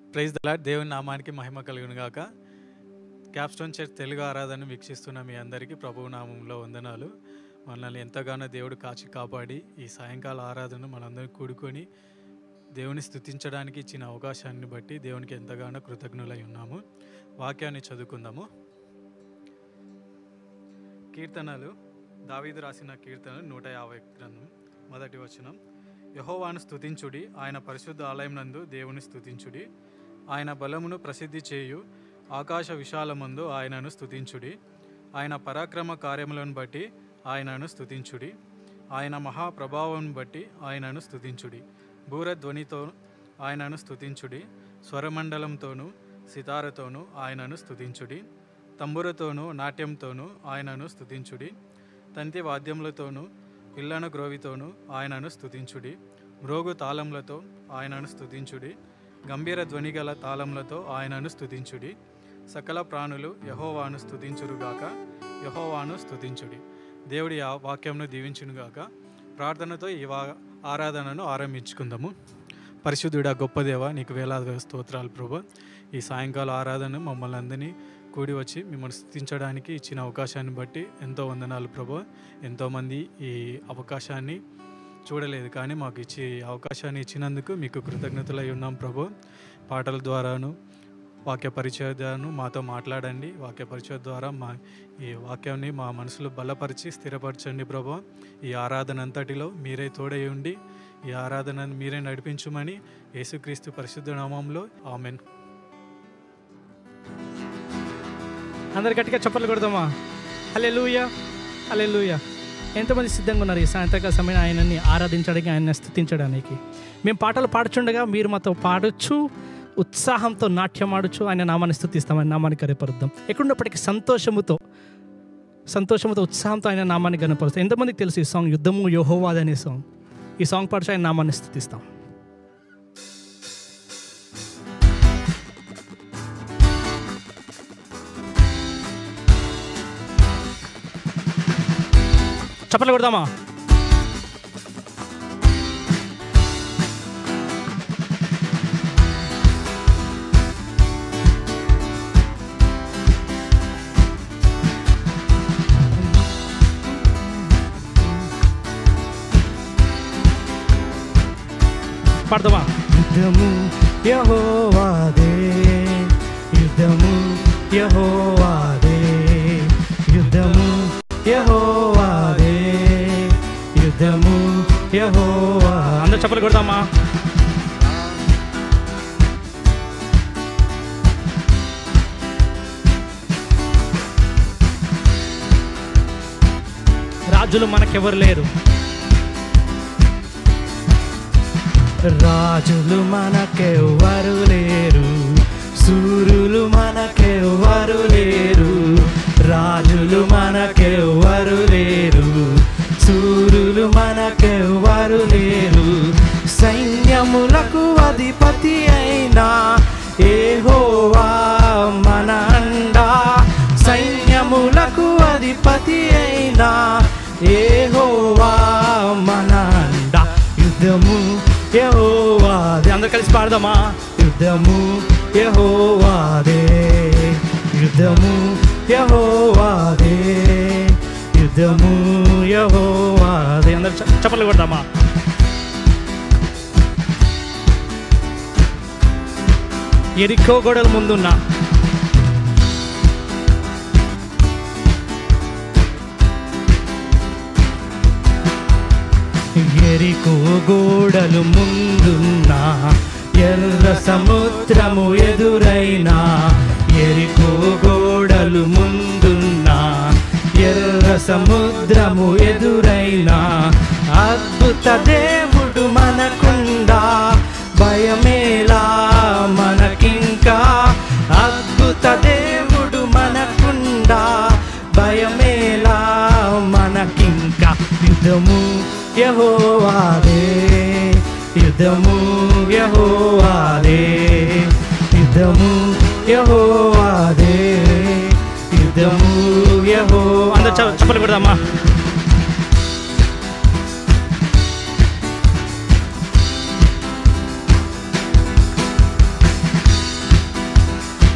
Praise దలా దేవుని నామానికి మహిమ కలుగును గాక క్యాప్స్టోన్ చర్చ్ తెలుగు ఆరాధన వీక్షిస్తున్న మీ అందరికీ ప్రభువు నామంలో వందనాలు మనల్ని ఎంతగానో దేవుడు కాచి కాపాడి ఈ సాయంకాల ఆరాధన మనందరం కూడుకొని దేవుని స్తుతించడానికి ఇచ్చిన అవకాశాన్ని బట్టి దేవునికి ఎంతగానో కృతజ్ఞులై ఉన్నాము వాక్యాన్ని చదువుకుందాము కీర్తనలు దావీదు రాసిన కీర్తనలు నూట యాభై గ్రంథం మొదటి వచనం యహోవాను స్తుతించుడి ఆయన పరిశుద్ధ ఆలయం నందు దేవుని స్తుతించుడి ఆయన బలమును ప్రసిద్ధి చేయు ఆకాశ విశాలమందు ఆయనను స్తుతించుడి ఆయన పరాక్రమ కార్యములను బట్టి ఆయనను స్తుతించుడి ఆయన మహాప్రభావం బట్టి ఆయనను స్తుతించుడి బూరధ్వనితో ఆయనను స్తుతించుడి స్వరమండలంతోనూ సితారతోనూ ఆయనను స్తుతించుడి తంబురతోనూ నాట్యంతోనూ ఆయనను స్తుతించుడి తంతి వాద్యములతోనూ పిల్లన గ్రోవితోనూ ఆయనను స్తుతించుడి మ్రోగు తాళములతో ఆయనను స్తుతించుడి గంభీర ధ్వని గల తాళములతో ఆయనను స్తుతించుడి సకల ప్రాణులు యహోవాను స్తుతించురుగాక యహోవాను స్తుతించుడి దేవుడి ఆ వాక్యంను దీవించునుగాక ప్రార్థనతో ఈ వా ఆరాధనను ఆరంభించుకుందాము పరిశుద్ధుడా గొప్ప దేవ నీకు వేలాది స్తోత్రాలు ప్రభు ఈ సాయంకాల ఆరాధన మమ్మల్ని అందరినీ కూడి వచ్చి మిమ్మల్ని స్థుతించడానికి ఇచ్చిన అవకాశాన్ని బట్టి ఎంతో వందనాలు ప్రభు ఎంతోమంది ఈ అవకాశాన్ని చూడలేదు కానీ మాకు ఇచ్చి ఈ అవకాశాన్ని ఇచ్చినందుకు మీకు కృతజ్ఞతలై ఉన్నాం ప్రభు పాటల ద్వారాను వాక్య పరిచయ ద్వారాను మాతో మాట్లాడండి వాక్య పరిచయ ద్వారా మా ఈ వాక్యాన్ని మా మనసులో బలపరిచి స్థిరపరచండి ప్రభు ఈ ఆరాధన అంతటిలో మీరే తోడై ఉండి ఈ ఆరాధనను మీరే నడిపించుమని యేసుక్రీస్తు పరిశుద్ధ నామంలో ఆమెన్ అందరు గట్టిగా చప్పట్లు కొడదామా హలే లూయ హలే లూయ ఎంతమంది సిద్ధంగా ఉన్నారు ఈ సాయంత్రకాల సమయం ఆయనని ఆరాధించడానికి ఆయన స్థుతించడానికి మేము పాటలు పాడుచుండగా మీరు మాతో పాడొచ్చు ఉత్సాహంతో నాట్యం ఆడచ్చు ఆయన నామాన్ని స్థుతిస్తాం ఆయన నామాన్ని కరేపరుద్దాం ఎక్కడున్నప్పటికీ సంతోషముతో సంతోషంతో ఉత్సాహంతో ఆయన నామాన్ని కనపరుస్తాం ఎంతమందికి తెలుసు ఈ సాంగ్ యుద్ధము యోహోవాద్ అనే సాంగ్ ఈ సాంగ్ పాడుచు ఆయన నామాన్ని స్థుతిస్తాం చప్పట్లు కొడదామా పాడదామా యుద్ధము యహోవాదే యుద్ధము యహోవాదే యుద్ధము యహోవాదే యుద్ధము యహోవా అందరూ చెప్పలు కొడదామా రాజులు మనకెవరు లేరు రాజులు మనకెవ్వరు లేరు సూర్యులు మనకెవ్వరు లేరు రాజులు మనకెవ్వరు లేరు సూర్యులు మనకెవ్వరు లేరు సైన్యములకు అధిపతి అయినా ఏహోవా మన అండా సైన్యములకు అధిపతి అయినా ఏహోవా మన అండా యుద్ధము యహోవాదే అందరు కలిసి పాడదామా యుద్ధము యహోవాదే యుద్ధము యహోవాదే యుద్ధము యహోవాదే అందరు చ- చప్పట్లు కొడదామా ఎరికో గోడల ముందున్న ఎరికో గోడలు ముందున్నా ఎర్ర సముద్రము ఎదురైనా ఎరికో గోడలు ముందున్నా ఎర్ర సముద్రము ఎదురైనా అద్భుత దేవుడు మనకుండా భయమేలా మనకింకా అద్భుత దేవుడు మనకుండా భయమేలా మనకింకా యుద్ధము యహోవాదే యుద్ధము యహోవాదే యుద్ధము యహోవాదే యుద్ధము యహో అందరు చెప్పలు పెడదామా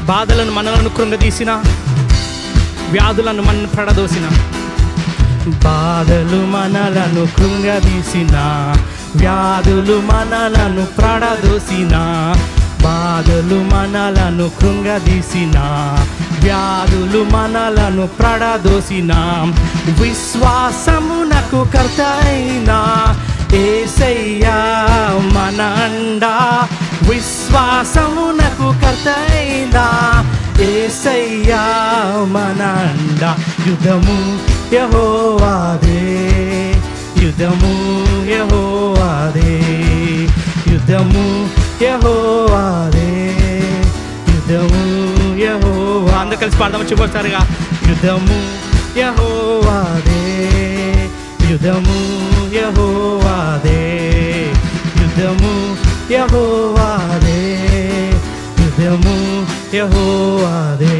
బాధలను మనలను కృంగదీసిన వ్యాధులను మన పడదోసిన బాధలు మనలను కృంగదీసిన వ్యాధులు మనలను ప్రడదోసిన బాధలు మనలను కృంగదీసిన వ్యాధులు మనలను ప్రడదోసిన విశ్వాసమునకు కర్త అయినా ఏసయ్యా మన అండా విశ్వాసమునకు కర్త అయినా ఏసయ్యా మన అండా యుధము యహోవాదే యుధము యహోవాదే యుధము యహోవాదే యుధము యహోవా అందరు కలిసి పాడదాము చూపొస్తారుగా యుధము యహోవాదే యుధము యహోవాదే యుధము యహోవాదే యుధము యహోవాదే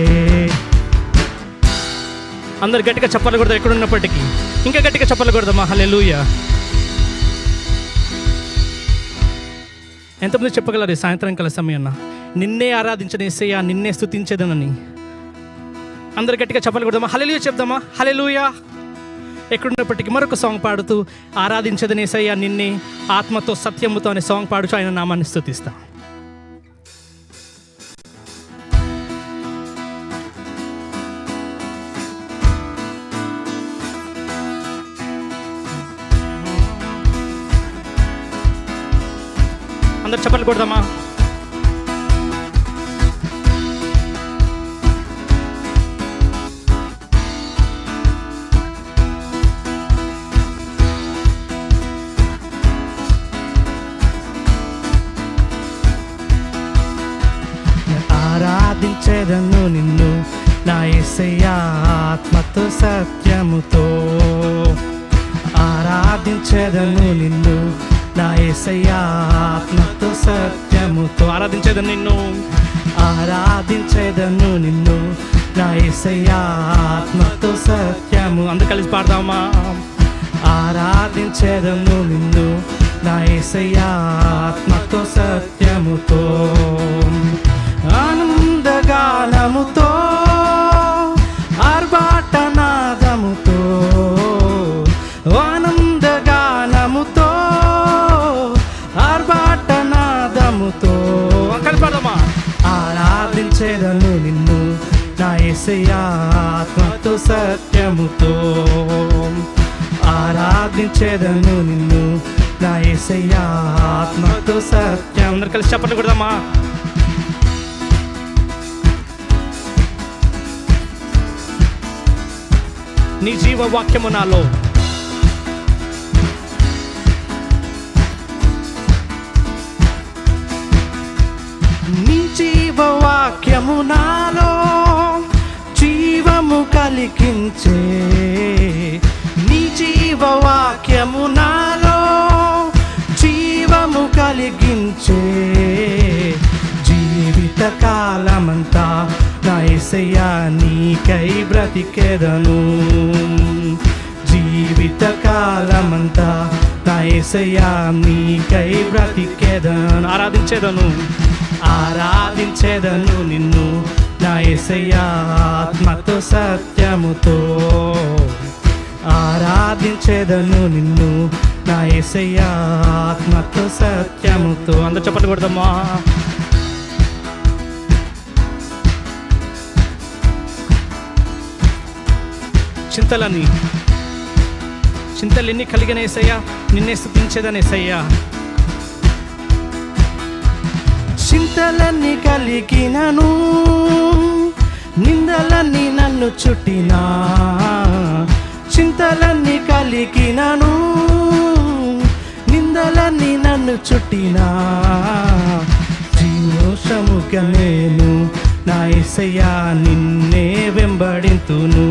అందరు గట్టిగా చెప్పలు కొడదాం ఎక్కడ ఉన్నప్పటికీ ఇంకా గట్టిగా చెప్పలు కొడదామా హల్లెలూయా ఎంతమంది చెప్పగలరు ఈ సాయంత్రం కాల సమయాన్న నిన్నే ఆరాధించిన ఏసయ్యా నిన్నే స్తుతించేదనని అందరు గట్టిగా చెప్పలు కొడదామా హల్లెలూయా చెప్దామా హల్లెలూయా ఎక్కడున్నప్పటికీ మరొక సాంగ్ పాడుతూ ఆరాధించదని ఏసయ్యా నిన్నే ఆత్మతో సత్యముతో అనే సాంగ్ పాడుచు ఆయన నామాన్ని స్తుతిస్తా అందరు చెప్పలు కొడదామా ఆరాధించేదను నిన్ను నా ఎసయ్యా ఆత్మతో సత్యముతో ఆరాధించేదను నిన్ను నా ఎసయ్యా ఆత్మతో సత్యముతో ఆరాధించేదను నిన్ను ఆరాధించేదను నిన్ను నా ఎసయ్యా ఆత్మతో సత్యము అందరు కలిసి పాడదామా ఆరాధించేదను నిన్ను నా ఎసయ్యా ఆత్మతో సత్యముతో ఆనందగానముతో ఆర్భాటనాదముతో ఆనందగానముతో ఆర్భాటనాదముతో కలిసి పాడదామా ఆరాధించేదను నిన్ను నా ఎసయ్యా ఆత్మతో సత్యముతో ఆరాధించేదను నిన్ను నా ఎసయ్యా ఆత్మతో సత్యం అందరు కలిసి చెప్పండి కొడదామా నీ జీవ వాక్యము నాలో నీ జీవ వాక్యము నాలో జీవము కలిగించే నీ జీవ వాక్యము నాలో జీవము కలిగించే జీవిత కాలమంతా నా ఎసయ్యా నీకై బ్రతికెదను జీవిత కాలమంతా నా ఎసయ్యా నీకై బ్రతికెదను ఆరాధించేదను ఆరాధించేదను నిన్ను నా ఎసయ్యా ఆత్మతో సత్యముతో ఆరాధించేదను నిన్ను నా ఎసయ్యా ఆత్మతో సత్యముతో అందరు చెప్పండి కొడదామా చింతలని చింతలెన్ని కలిగిన ఏసయ్యా నిన్నే స్థుతించేదని ఏసయ్యా చింతలన్నీ కలిగినను నిందలన్నీ నన్ను చుట్టినా చింతలన్నీ కలిగినను నిందలన్నీ నన్ను చుట్టినా జీవోషముగా నేను నా ఎసయ్యా నిన్నే వెంబడింతును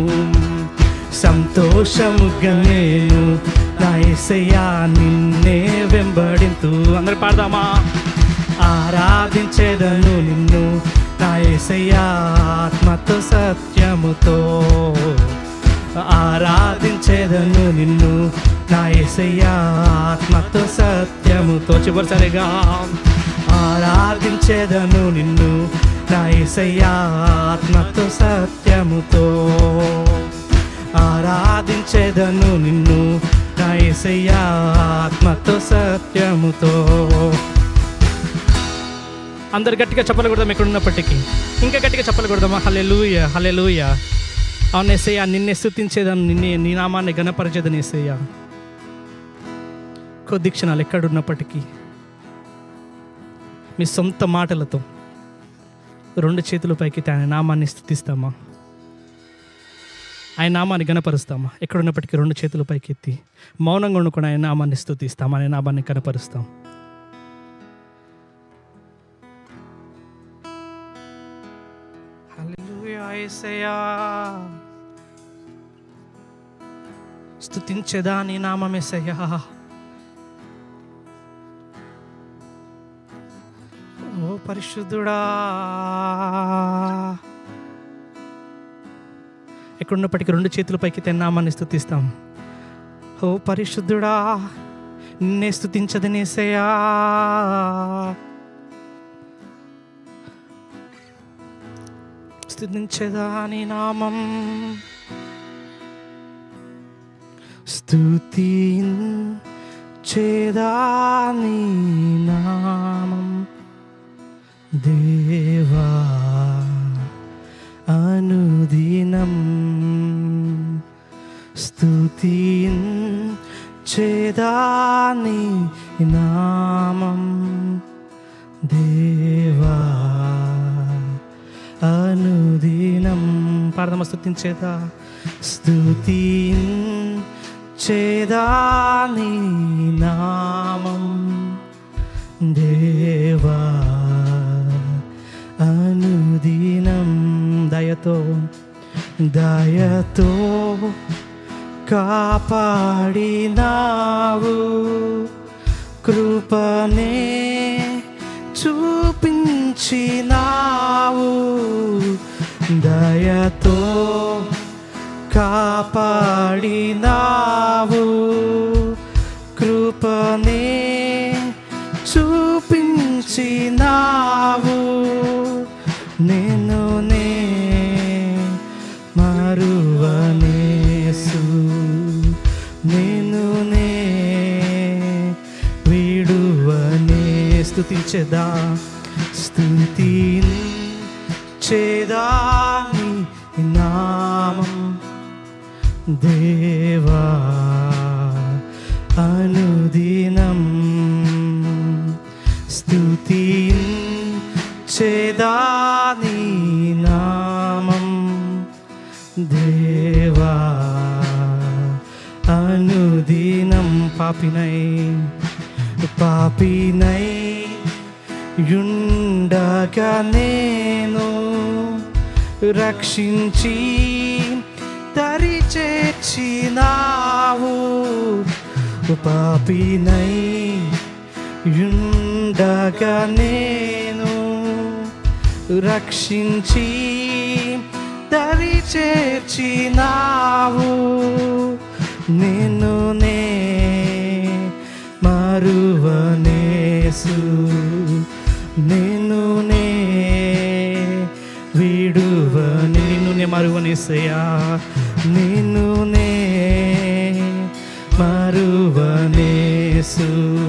సంతోషముగా నేను నా ఎసయ్యా నిన్నే వెంబడింతు అందరు పాడదామా ఆరాధించేదను నిన్ను నా ఎసయ్యా ఆత్మతో సత్యముతో ఆరాధించేదను నిన్ను నా ఎసయ్యా ఆత్మతో సత్యముతో చివరిసరిగా ఆరాధించేదను నిన్ను నా యేసయ్యా ఆత్మతో సత్యముతో ఆరాధించేదను నిన్ను నా యేసయ్యా ఆత్మతో సత్యముతో అందరు గట్టిగా చెప్పలు కొడదాం ఇక్కడ ఉన్నప్పటికీ ఇంకా గట్టిగా చెప్పలు కొడదామా హలే లూయ హలే లూయ అవును ఎస్సయ్యా నిన్నే స్థుతించేదాన్ని నిన్నే నీ నామాన్ని గణపరిచేదని ఎస్సయ్యా కొద్ది క్షణాలు ఎక్కడున్నప్పటికీ మీ సొంత మాటలతో రెండు చేతుల పైకి ఆయన నామాన్ని స్థుతిస్తామా ఆయన నామాన్ని గణపరుస్తామా ఎక్కడున్నప్పటికీ రెండు చేతుల పైకి ఎత్తి మౌనంగా ఉండుకొని ఆయన నామాన్ని స్థుతిస్తాం ఆయన నామాన్ని కనపరుస్తాం హల్లెలూయా యేసయ్యా స్తుతించేదా నీ నామమేసయ్యా ఓ పరిశుద్ధుడా ఎక్కడున్నప్పటికీ రెండు చేతుల పైకి తెన్నామాన్ని స్థుతిస్తాం ఓ పరిశుద్ధుడా నిన్నే స్థుతించదనేసయ్యా స్థుతించేదా నీ నామం స్థుతించేదా నీ నామం దేవా అనుదినం స్థుతించేదా నీ నామం దేవా అనుదినం పాడదామా స్థుతించేదా స్థుతి చేదాని నామం దేవా అనుదినం దయతో దయతో కాపాడినావు కృపనే చూపించినావు దయతో కాపాడినావు కృపనే చూపించినావు నేను నే మరువనేసు నేను నే వీడువనే స్థుతించేదా స్థుతి చేదాని నామం దేవా అనుదినం స్థుతి చేదాని నామం దేవా అనుదినం పాపినై పాపినై యుండగా నేను రక్షించి తరి చేర్చినావు పాపినై యుండగా నేను రక్షించి దరి చేర్చినావు నేను నే మరువనేసు నేను నే వీడువని నిన్ను నే మరువనేసయ్యా నిన్ను నే మరువనేసు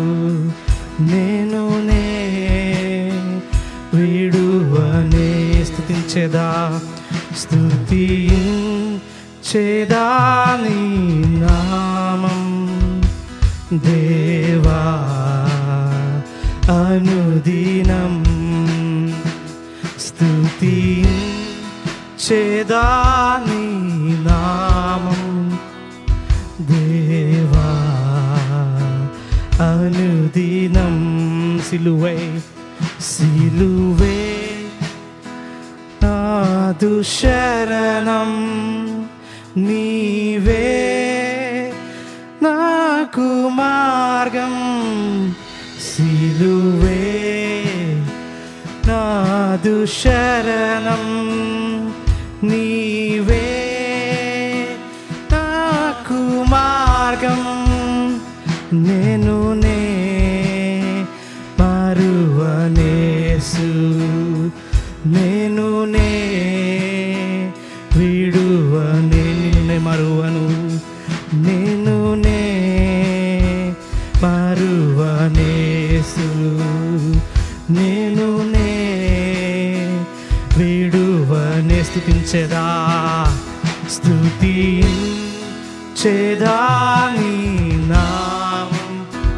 నేను నే వీడువనే స్థుతించేదా స్థుతి చేదాని నామం దేవా అనుదినం స్థుతి చేదాని నామం దేవా అనుదినం సిలువై సిలువే నాదు శరణం నీవే నాకు మార్గం సిలువే నాదు శరణం నీవే నాకు మార్గం నేను నే మరువనేసు నే మరువను నేను నే మరువనేసు నేను నే వేడువనే స్థుతించెదా స్థుతి చేదాని నామం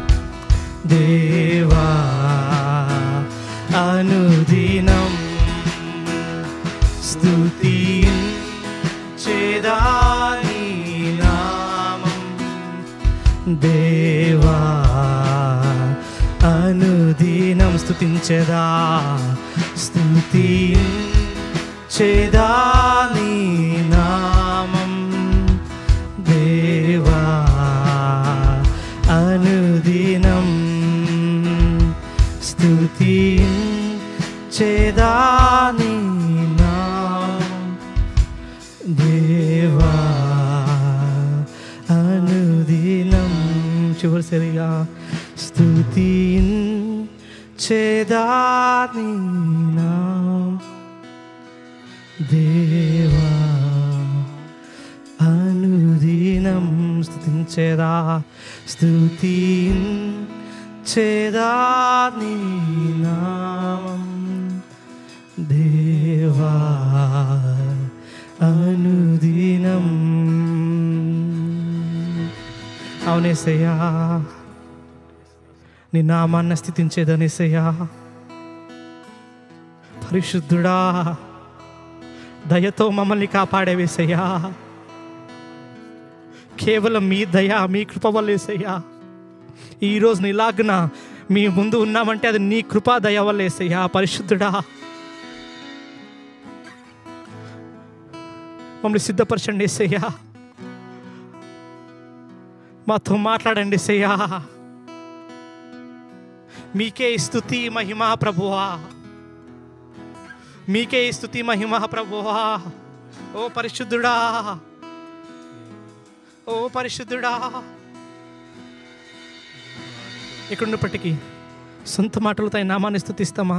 దేవా అనుదినం స్తుతి చేదాని నామం దేవా అనుదినం స్తుతించెదా స్తుతి చేదాని నామం దేవా అనుదినం స్తుతి చేదాని నామం దేవా అనుదినం చివరిసరిగా స్తుతి చేదాని నామం దేవా అనుదినం స్థుతించేదా స్థుతి చేదాని నామం దేవా అనుదినం అవునేసయ్యా నీ నామాన్న స్థితించేదనేసయ్యా పరిశుద్ధుడా దయతో మమ్మల్ని కాపాడేవేసయ్యా కేవలం మీ దయ మీ కృప వల్లేసయ్యా ఈరోజు నీలాగున మీ ముందు ఉన్నామంటే అది నీ కృపా దయ వల్లేసయ్యా పరిశుద్ధుడా మమ్మల్ని సిద్ధపరచండి ఏసయ్యా మాతో మాట్లాడండి ఏసయ్యా మీకే స్థుతి మహిమా ప్రభువా మీకే స్థుతి మహిమ ప్రభువా ఓ పరిశుద్ధుడా ఓ పరిశుద్ధుడా ఇక్కడున్నప్పటికీ సొంత మాటలతో ఆయన నామాన్ని స్థుతిస్తామా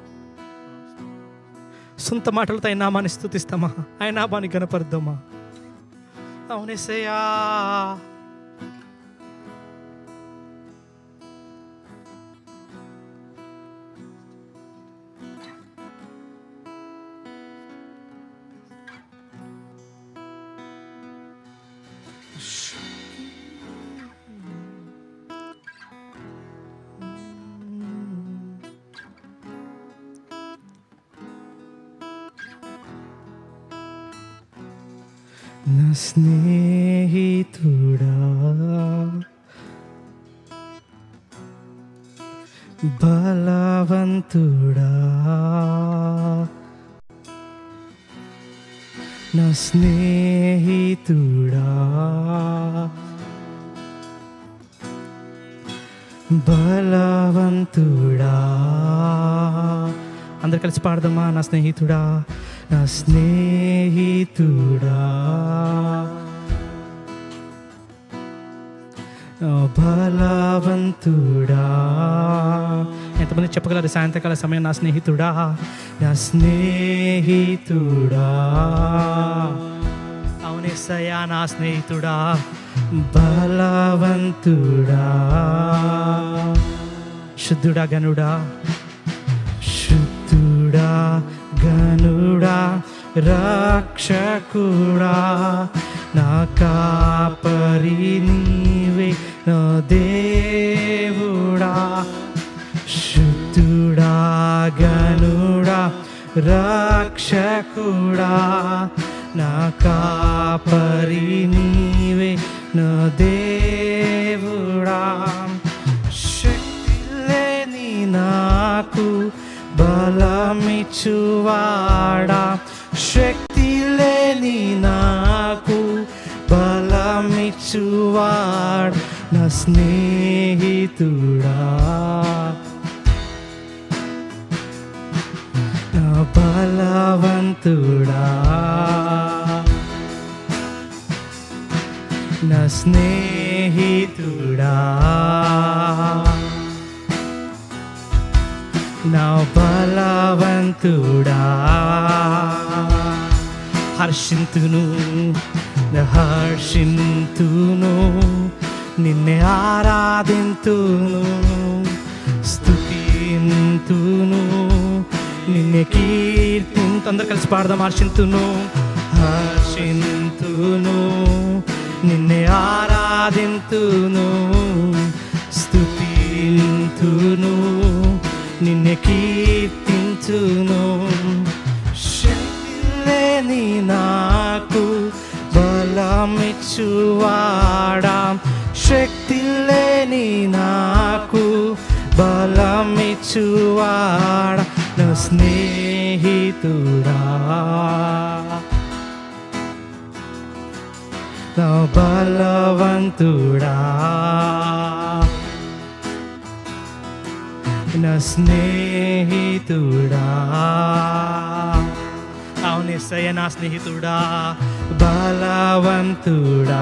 సొంత మాటలతో ఆయన నామాన్ని స్థుతిస్తామా ఆయన నామాన్ని గనపరుద్దామా అవునేసయ్యా నా స్నేహితుడా బలవంతుడా నా స్నేహితుడా బలవంతుడా అందరు కలిసి పాడదామా నా స్నేహితుడా నా స్నేహితుడా నా బలవంతుడా ఎంతమంది చెప్పగలరు సాయంత్రకాల సమయం నా స్నేహితుడా నా స్నేహితుడా అవునేసయ్యా నా స్నేహితుడా బలవంతుడా శుద్ధుడా గనుడా శుద్ధుడా గనుడా రక్షకుడా నా కాపరి నీవే నా దేవుడా శుద్ధుడా గనుడా రక్షకుడా నా కాపరి నీవే నా దేవుడా శక్తి లేని నాకు బలమిచ్చువాడా శక్తి లేని నాకు బలమిచ్చువాడు నా స్నేహితుడా నా బలవంతుడా నా స్నేహితుడా నా బలవంతుడా హర్షింతును హర్షింతును నిన్నే ఆరాధింతును స్తుతింతును నిన్నే కీర్తింతు అందరు కలిసి పాడదాం హర్షింతును హర్షింతును నిన్నే ఆరాధింతును స్తుతింతును నిన్నే కీర్తింతును శక్తిలేని నాకు బలమిచ్చువాడా శక్తి లేని నాకు బలమిచ్చువాడా నా స్నేహితుడా నా బలవంతుడా నా స్నేహితుడా అవునేసయ్య నా స్నేహితుడా బలవంతుడా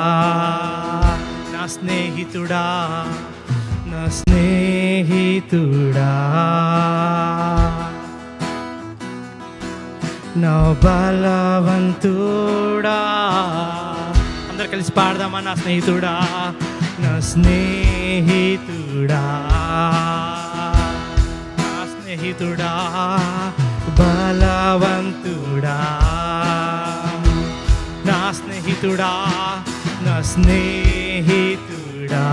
నా స్నేహితుడా నా స్నేహితుడా నా బలవంతుడా అందరు కలిసి పాడదామా నా స్నేహితుడా నా స్నేహితుడా నా స్నేహితుడా బలవంతుడా నా స్నేహితుడా నా స్నేహితుడా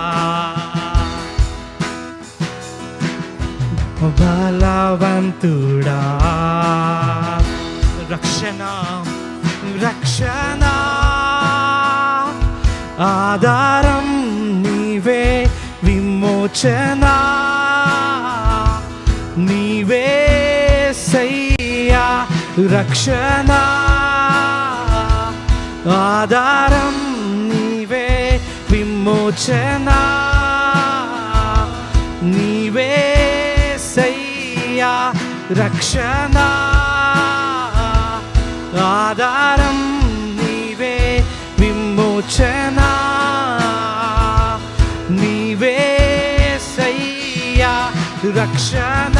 బలవంతుడా రక్షణ రక్షణ ఆధారం నీవే విమోచన నీవే సయ్యా రక్షణ ఆధారం నీవే విమోచన నీవే సయ్యా రక్షణ ఆధారం నీవే విమోచన నీవే సయ్యా రక్షణ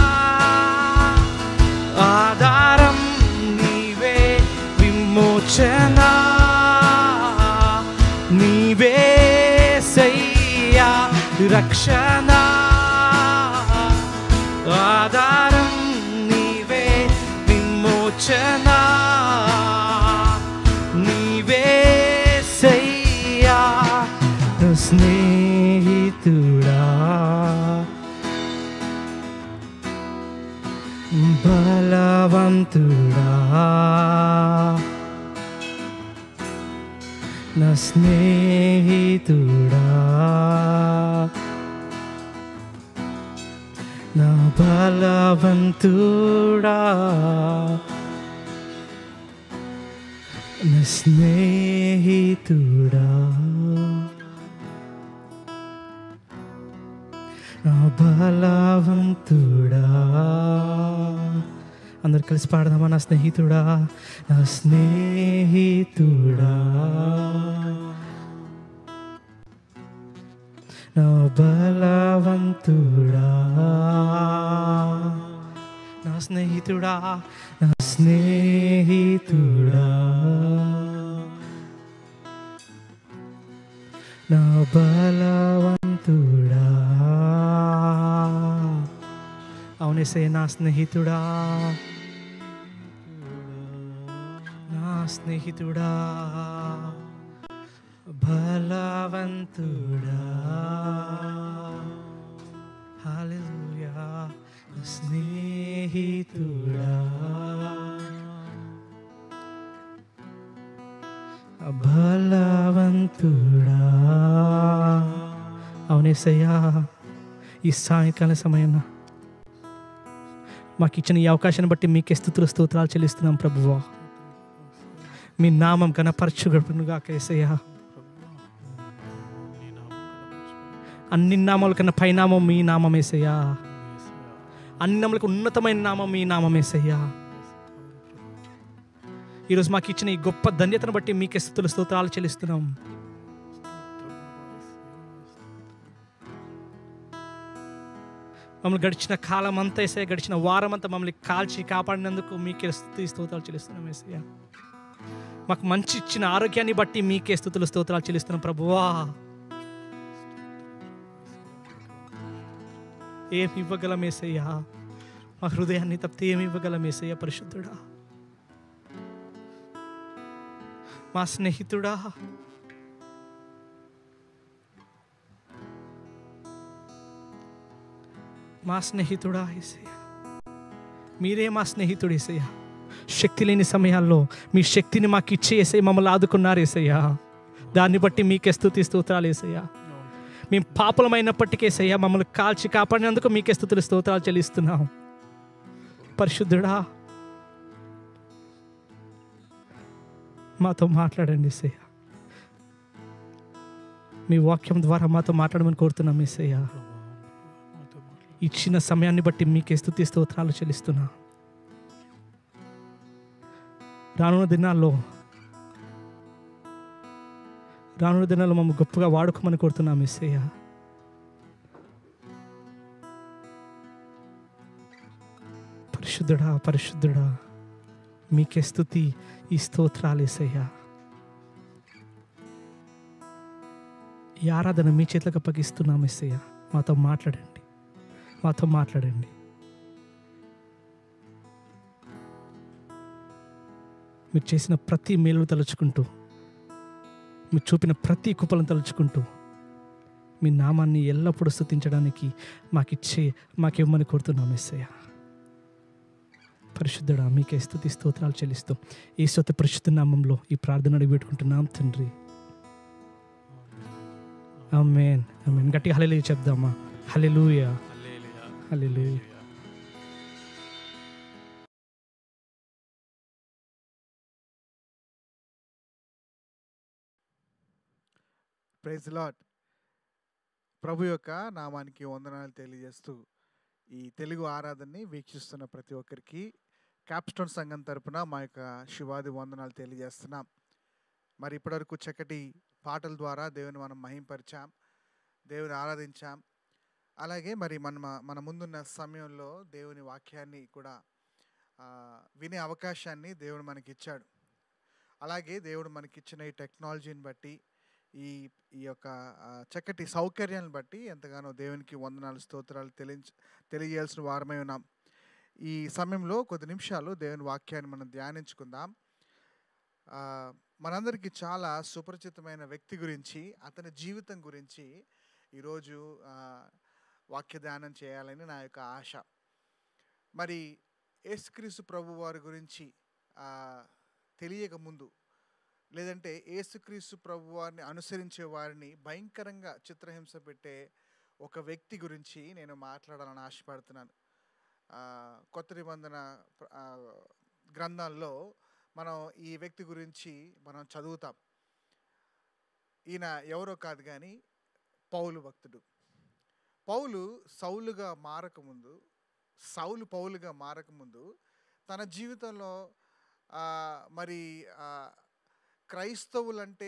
ఆధారం నీవే విమోచన నీవే సయ్యా రక్షణ ఆధారం నీవే విమోచన నీవే సయ్యా స్నేహితుడా బలవంతుడా నా స్నేహితుడా నా బలవంతుడా నా స్నేహితుడా నా బలవంతుడా అందరు కలిసి పాడదామా నా స్నేహితుడా నా స్నేహితుడా నా బలవంతుడా నా స్నేహితుడా నా స్నేహితుడా నా బలవంతుడా అవునేసే నా స్నేహితుడా నా స్నేహితుడా బలవంతుడా హల్లెలూయా నా స్నేహితుడా బలవంతుడా అవునేసయ్యా ఈ సాయంకాల సమయంలో మాకు ఇచ్చిన ఈ అవకాశాన్ని బట్టి మీకే స్థుతులు స్తోత్రాలు చెల్లిస్తున్నాం ప్రభువా మీ నామం కనపరచుగడుపునుగా కేసయ్యా అన్ని నామాల కన్నా పైనామం మీ నామం వేసయ్యా అన్ని నామలకు ఉన్నతమైన నామం మీ నామం వేసయ్యా ఈరోజు మాకు ఇచ్చిన ఈ గొప్ప ధన్యతను బట్టి మీకే స్థుతులు స్తోత్రాలు చెల్లిస్తున్నాం మమ్మల్ని గడిచిన కాలం అంతా వేసే గడిచిన వారం అంతా మమ్మల్ని కాల్చి కాపాడినందుకు మీకే స్థుతి స్తోత్రాలు చెల్లిస్తున్నాం వేసయ్యా మాకు మంచి ఇచ్చిన ఆరోగ్యాన్ని బట్టి మీకే స్థుతులు స్తోత్రాలు చెల్లిస్తున్నాం ప్రభువా ఏమి ఇవ్వగలం ఏసయ్యా మా హృదయాన్ని తప్పితే ఏమి ఇవ్వగలం ఏసయ్యా పరిశుద్ధుడా మా స్నేహితుడా మా స్నేహితుడా ఏసయ్యా మీరే మా స్నేహితుడు ఏసయ్యా శక్తి లేని సమయాల్లో మీ శక్తిని మాకు ఇచ్చే ఏసయ్య మమ్మల్ని ఆదుకున్నారు ఏసయ్యా దాన్ని బట్టి మీకే స్థుతి స్తోత్రాలు ఏసయ్యా మేము పాపలమైనప్పటికీ ఏసయ్యా మమ్మల్ని కాల్చి కాపాడినందుకు మీకే స్థుతులు స్తోత్రాలు చెల్లిస్తున్నాం పరిశుద్ధుడా మాతో మాట్లాడండి ఏసయ్య మీ వాక్యం ద్వారా మాతో మాట్లాడమని కోరుతున్నాం ఏసయ్య ఇచ్చిన సమయాన్ని బట్టి మీకే స్థుతి స్తోత్రాలు చెల్లిస్తున్నా రానున్న దినాల్లో రానున్న దినాల్లో మమ్మల్ని గొప్పగా వాడుకోమని కోరుతున్నాం ఏసయ్య పరిశుద్ధుడా పరిశుద్ధుడా మీకే స్థుతి ఈ స్తోత్రాలు ఏసయ్యా ఈ ఆరాధన మీ చేతులకు అప్పగిస్తున్నాం ఎస్సయ్య మాతో మాట్లాడండి మాతో మాట్లాడండి మీరు చేసిన ప్రతి మేలు తలుచుకుంటూ మీరు చూపిన ప్రతి కుప్పలను తలుచుకుంటూ మీ నామాన్ని ఎల్లప్పుడూ స్థుతించడానికి మాకిచ్చే మాకివ్వమని కోరుతున్నాం ఎస్సయ్య పరిశుద్ధుడా మీకే స్థుతి స్తోత్రాలు చెల్లిస్తూ ఈ స్వత పరిశుద్ధ నామంలో ఈ ప్రార్థన అడిగి పెట్టుకుంటున్నాం తండ్రి ఆమెన్ ఆమెన్ గట్టి హల్లెలూయా చెప్దామా హల్లెలూయా హల్లెలూయా. హల్లెలూయా ప్రైజ్ లాట్ ప్రభు యొక్క నామానికి వందనాలు తెలియజేస్తూ ఈ తెలుగు ఆరాధనని వీక్షిస్తున్న ప్రతి ఒక్కరికి క్యాప్స్టోన్ సంఘం తరపున మా యొక్క శివాది వందనాలు తెలియజేస్తున్నాం మరి ఇప్పటివరకు చక్కటి పాటల ద్వారా దేవుని మనం మహింపరిచాం దేవుని ఆరాధించాం అలాగే మరి మన మన ముందున్న సమయంలో దేవుని వాక్యాన్ని కూడా ఆ, వినే అవకాశాన్ని దేవుడు మనకి ఇచ్చాడు అలాగే దేవుడు మనకిచ్చిన ఈ టెక్నాలజీని బట్టి ఈ ఈ యొక్క ఆ, చక్కటి సౌకర్యాలను బట్టి ఎంతగానో దేవునికి వందనాలు స్తోత్రాలు తెలియ తెలియజేయాల్సిన వారమై ఉన్నాం ఈ సమయంలో కొద్ది నిమిషాలు దేవుని వాక్యాన్ని మనం ధ్యానించుకుందాం ఆ, మనందరికీ చాలా సుపరిచితమైన వ్యక్తి గురించి అతని జీవితం గురించి ఈరోజు ఆ, వాక్య ధ్యానం చేయాలని నా యొక్క ఆశ మరి యేసుక్రీస్తు ప్రభు వారి గురించి ఆ, తెలియక ముందు లేదంటే యేసుక్రీస్తు ప్రభు వారిని అనుసరించే వారిని భయంకరంగా చిత్రహింస పెట్టే ఒక వ్యక్తి గురించి నేను మాట్లాడాలని ఆశపడుతున్నాను ఆ, కొత్త నిబంధన ప్ర- ఆ, గ్రంథాల్లో మనం ఈ వ్యక్తి గురించి మనం చదువుతాం ఈయన ఎవరో కాదు కానీ పౌలు భక్తుడు పౌలు సౌలుగా మారకముందు సౌలు పౌలుగా మారకముందు తన జీవితంలో ఆ, మరి ఆ, క్రైస్తవులంటే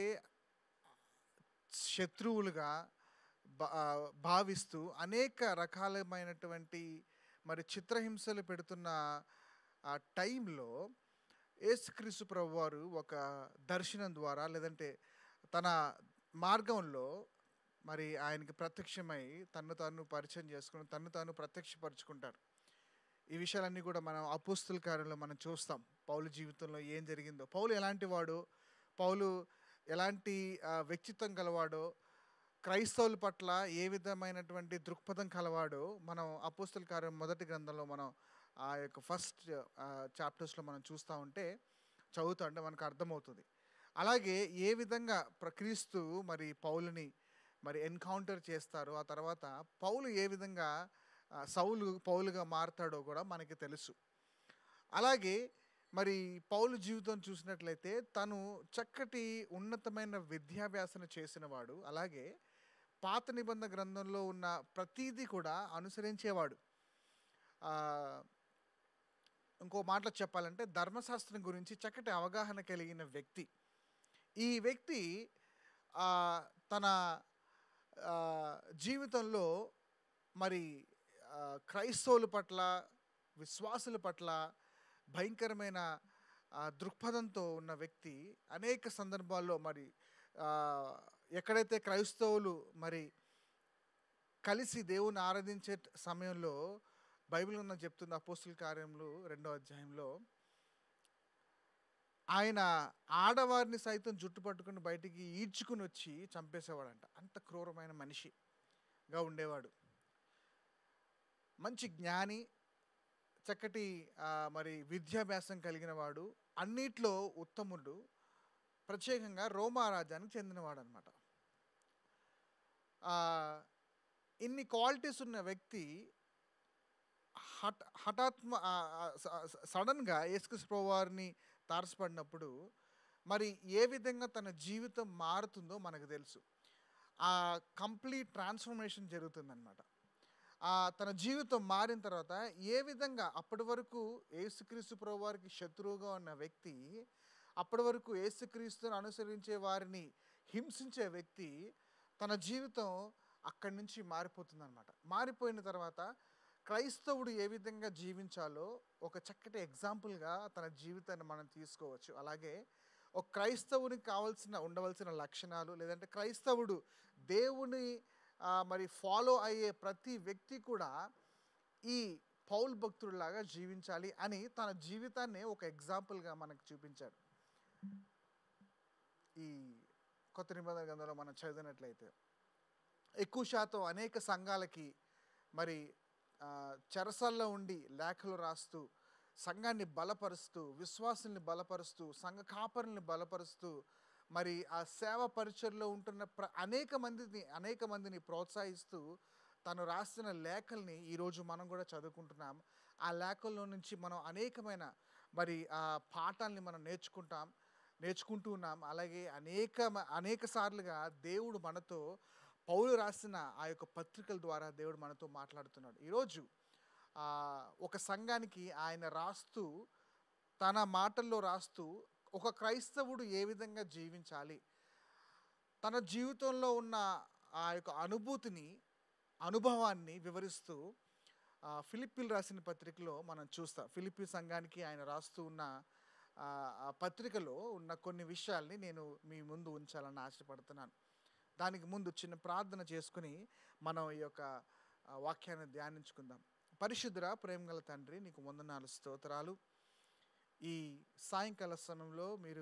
శత్రువులుగా భా- ఆ, భావిస్తూ అనేక రకాలమైనటువంటి మరి చిత్రహింసలు పెడుతున్న ఆ టైంలో యేసుక్రీస్తు ప్రభు వారు ఒక దర్శనం ద్వారా లేదంటే తన మార్గంలో మరి ఆయనకి ప్రత్యక్షమై తన్ను తాను పరిచయం చేసుకుని తన్ను తాను ప్రత్యక్షపరుచుకుంటారు ఈ విషయాలన్నీ కూడా మనం అపుస్తుల కార్యంలో మనం చూస్తాం పౌలు జీవితంలో ఏం జరిగిందో పౌలు ఎలాంటి వాడు పౌలు ఎలాంటి ఆ, వ్యక్తిత్వం గలవాడో క్రైస్తవుల పట్ల ఏ విధమైనటువంటి దృక్పథం కలవాడో మనం అపోస్తుల కార్యం మొదటి గ్రంథంలో మనం ఆ యొక్క ఫస్ట్ చాప్టర్స్లో మనం చూస్తూ ఉంటే చదువుతూ ఉంటే మనకు అర్థమవుతుంది అలాగే ఏ విధంగా ప్రక్రీస్తు మరి పౌలుని మరి ఎన్కౌంటర్ చేస్తారో ఆ తర్వాత పౌలు ఏ విధంగా ఆ, సౌలు పౌలుగా మారతాడో కూడా మనకి తెలుసు అలాగే మరి పౌలు జీవితం చూసినట్లయితే తను చక్కటి ఉన్నతమైన విద్యాభ్యాసన చేసినవాడు అలాగే పాత నిబంధన గ్రంథంలో ఉన్న ప్రతీది కూడా అనుసరించేవాడు ఆ, ఇంకో మాటలో చెప్పాలంటే ధర్మశాస్త్రం గురించి చక్కటి అవగాహన కలిగిన వ్యక్తి ఈ వ్యక్తి ఆ, తన ఆ, జీవితంలో మరి ఆ, క్రైస్తవుల పట్ల విశ్వాసుల పట్ల భయంకరమైన ఆ, దృక్పథంతో ఉన్న వ్యక్తి అనేక సందర్భాల్లో మరి ఆ, ఎక్కడైతే క్రైస్తవులు మరి కలిసి దేవుని ఆరాధించే ట- సమయంలో బైబిల్ ఉన్న చెప్తుంది అపోస్తుల కార్యములు రెండో అధ్యాయంలో ఆయన ఆడవారిని సైతం జుట్టు పట్టుకుని బయటికి ఈడ్చుకుని వచ్చి చంపేసేవాడంట అంత క్రూరమైన మనిషిగా ఉండేవాడు మంచి జ్ఞాని చక్కటి ఆ, మరి విద్యాభ్యాసం కలిగిన వాడు అన్నిట్లో ఉత్తముడు ప్రత్యేకంగా రోమా రాజ్యానికి చెందినవాడు అనమాట ఇన్ని క్వాలిటీస్ ఉన్న వ్యక్తి హఠ హఠాత్మ ఆ, ఆ, స- స- సడన్గా యేసుక్రీస్తు ప్రభు వారిని తారసపడినప్పుడు మరి ఏ విధంగా తన జీవితం మారుతుందో మనకు తెలుసు ఆ కంప్లీట్ ట్రాన్స్ఫర్మేషన్ జరుగుతుందన్నమాట ఆ తన జీవితం మారిన తర్వాత ఏ విధంగా అప్పటి వరకు యేసుక్రీస్తు ప్రభు వారికి శత్రువుగా ఉన్న వ్యక్తి అప్పటి వరకు యేసుక్రీస్తుని అనుసరించే వారిని హింసించే వ్యక్తి తన జీవితం అక్కడి నుంచి మారిపోతుందన్నమాట మారిపోయిన తర్వాత క్రైస్తవుడు ఏ విధంగా జీవించాలో ఒక చక్కటి ఎగ్జాంపుల్గా తన జీవితాన్ని మనం తీసుకోవచ్చు అలాగే ఒక క్రైస్తవునికి కావాల్సిన ఉండవలసిన లక్షణాలు లేదంటే క్రైస్తవుడు దేవుని ఆ, మరి ఫాలో అయ్యే ప్రతి వ్యక్తి కూడా ఈ పౌల్ భక్తుడిలాగా జీవించాలి అని తన జీవితాన్ని ఒక ఎగ్జాంపుల్గా మనకు చూపించాడు ఈ కొత్త నిబంధన గ్రంథంలో మనం చదివినట్లయితే ఎక్కువ శాతం అనేక సంఘాలకి మరి ఆ, చెరసల్లో ఉండి లేఖలు రాస్తూ సంఘాన్ని బలపరుస్తూ విశ్వాసుల్ని బలపరుస్తూ సంఘ కాపరుల్ని బలపరుస్తూ మరి ఆ సేవ పరిచయలో ఉంటున్న ప్ర అనేక మందిని అనేక మందిని ప్రోత్సహిస్తూ తను రాసిన లేఖల్ని ఈరోజు మనం కూడా చదువుకుంటున్నాం ఆ లేఖల్లో నుంచి మనం అనేకమైన మరి ఆ పాఠాలని మనం నేర్చుకుంటాం నేర్చుకుంటూ ఉన్నాం అలాగే అనేక మ- అనేక సార్లుగా దేవుడు మనతో పౌలు రాసిన ఆ యొక్క పత్రికల ద్వారా దేవుడు మనతో మాట్లాడుతున్నాడు ఈరోజు ఆ, ఒక సంఘానికి ఆయన రాస్తూ తన మాటల్లో రాస్తూ ఒక క్రైస్తవుడు ఏ విధంగా జీవించాలి తన జీవితంలో ఉన్న ఆ యొక్క అనుభూతిని అనుభవాన్ని వివరిస్తూ ఆ, ఫిలిప్పీలు రాసిన పత్రికలో మనం చూస్తాం ఫిలిప్పీ సంఘానికి ఆయన రాస్తూ ఉన్న ఆ, ఆ పత్రికలో ఉన్న కొన్ని విషయాల్ని నేను మీ ముందు ఉంచాలని ఆశపడుతున్నాను దానికి ముందు చిన్న ప్రార్థన చేసుకుని మనం ఈ యొక్క ఆ, వాక్యాన్ని ధ్యానించుకుందాం పరిశుద్ధుర ప్రేమగల తండ్రి నీకు వందనాలు స్తోత్రాలు ఈ సాయంకాల సమయంలో మీరు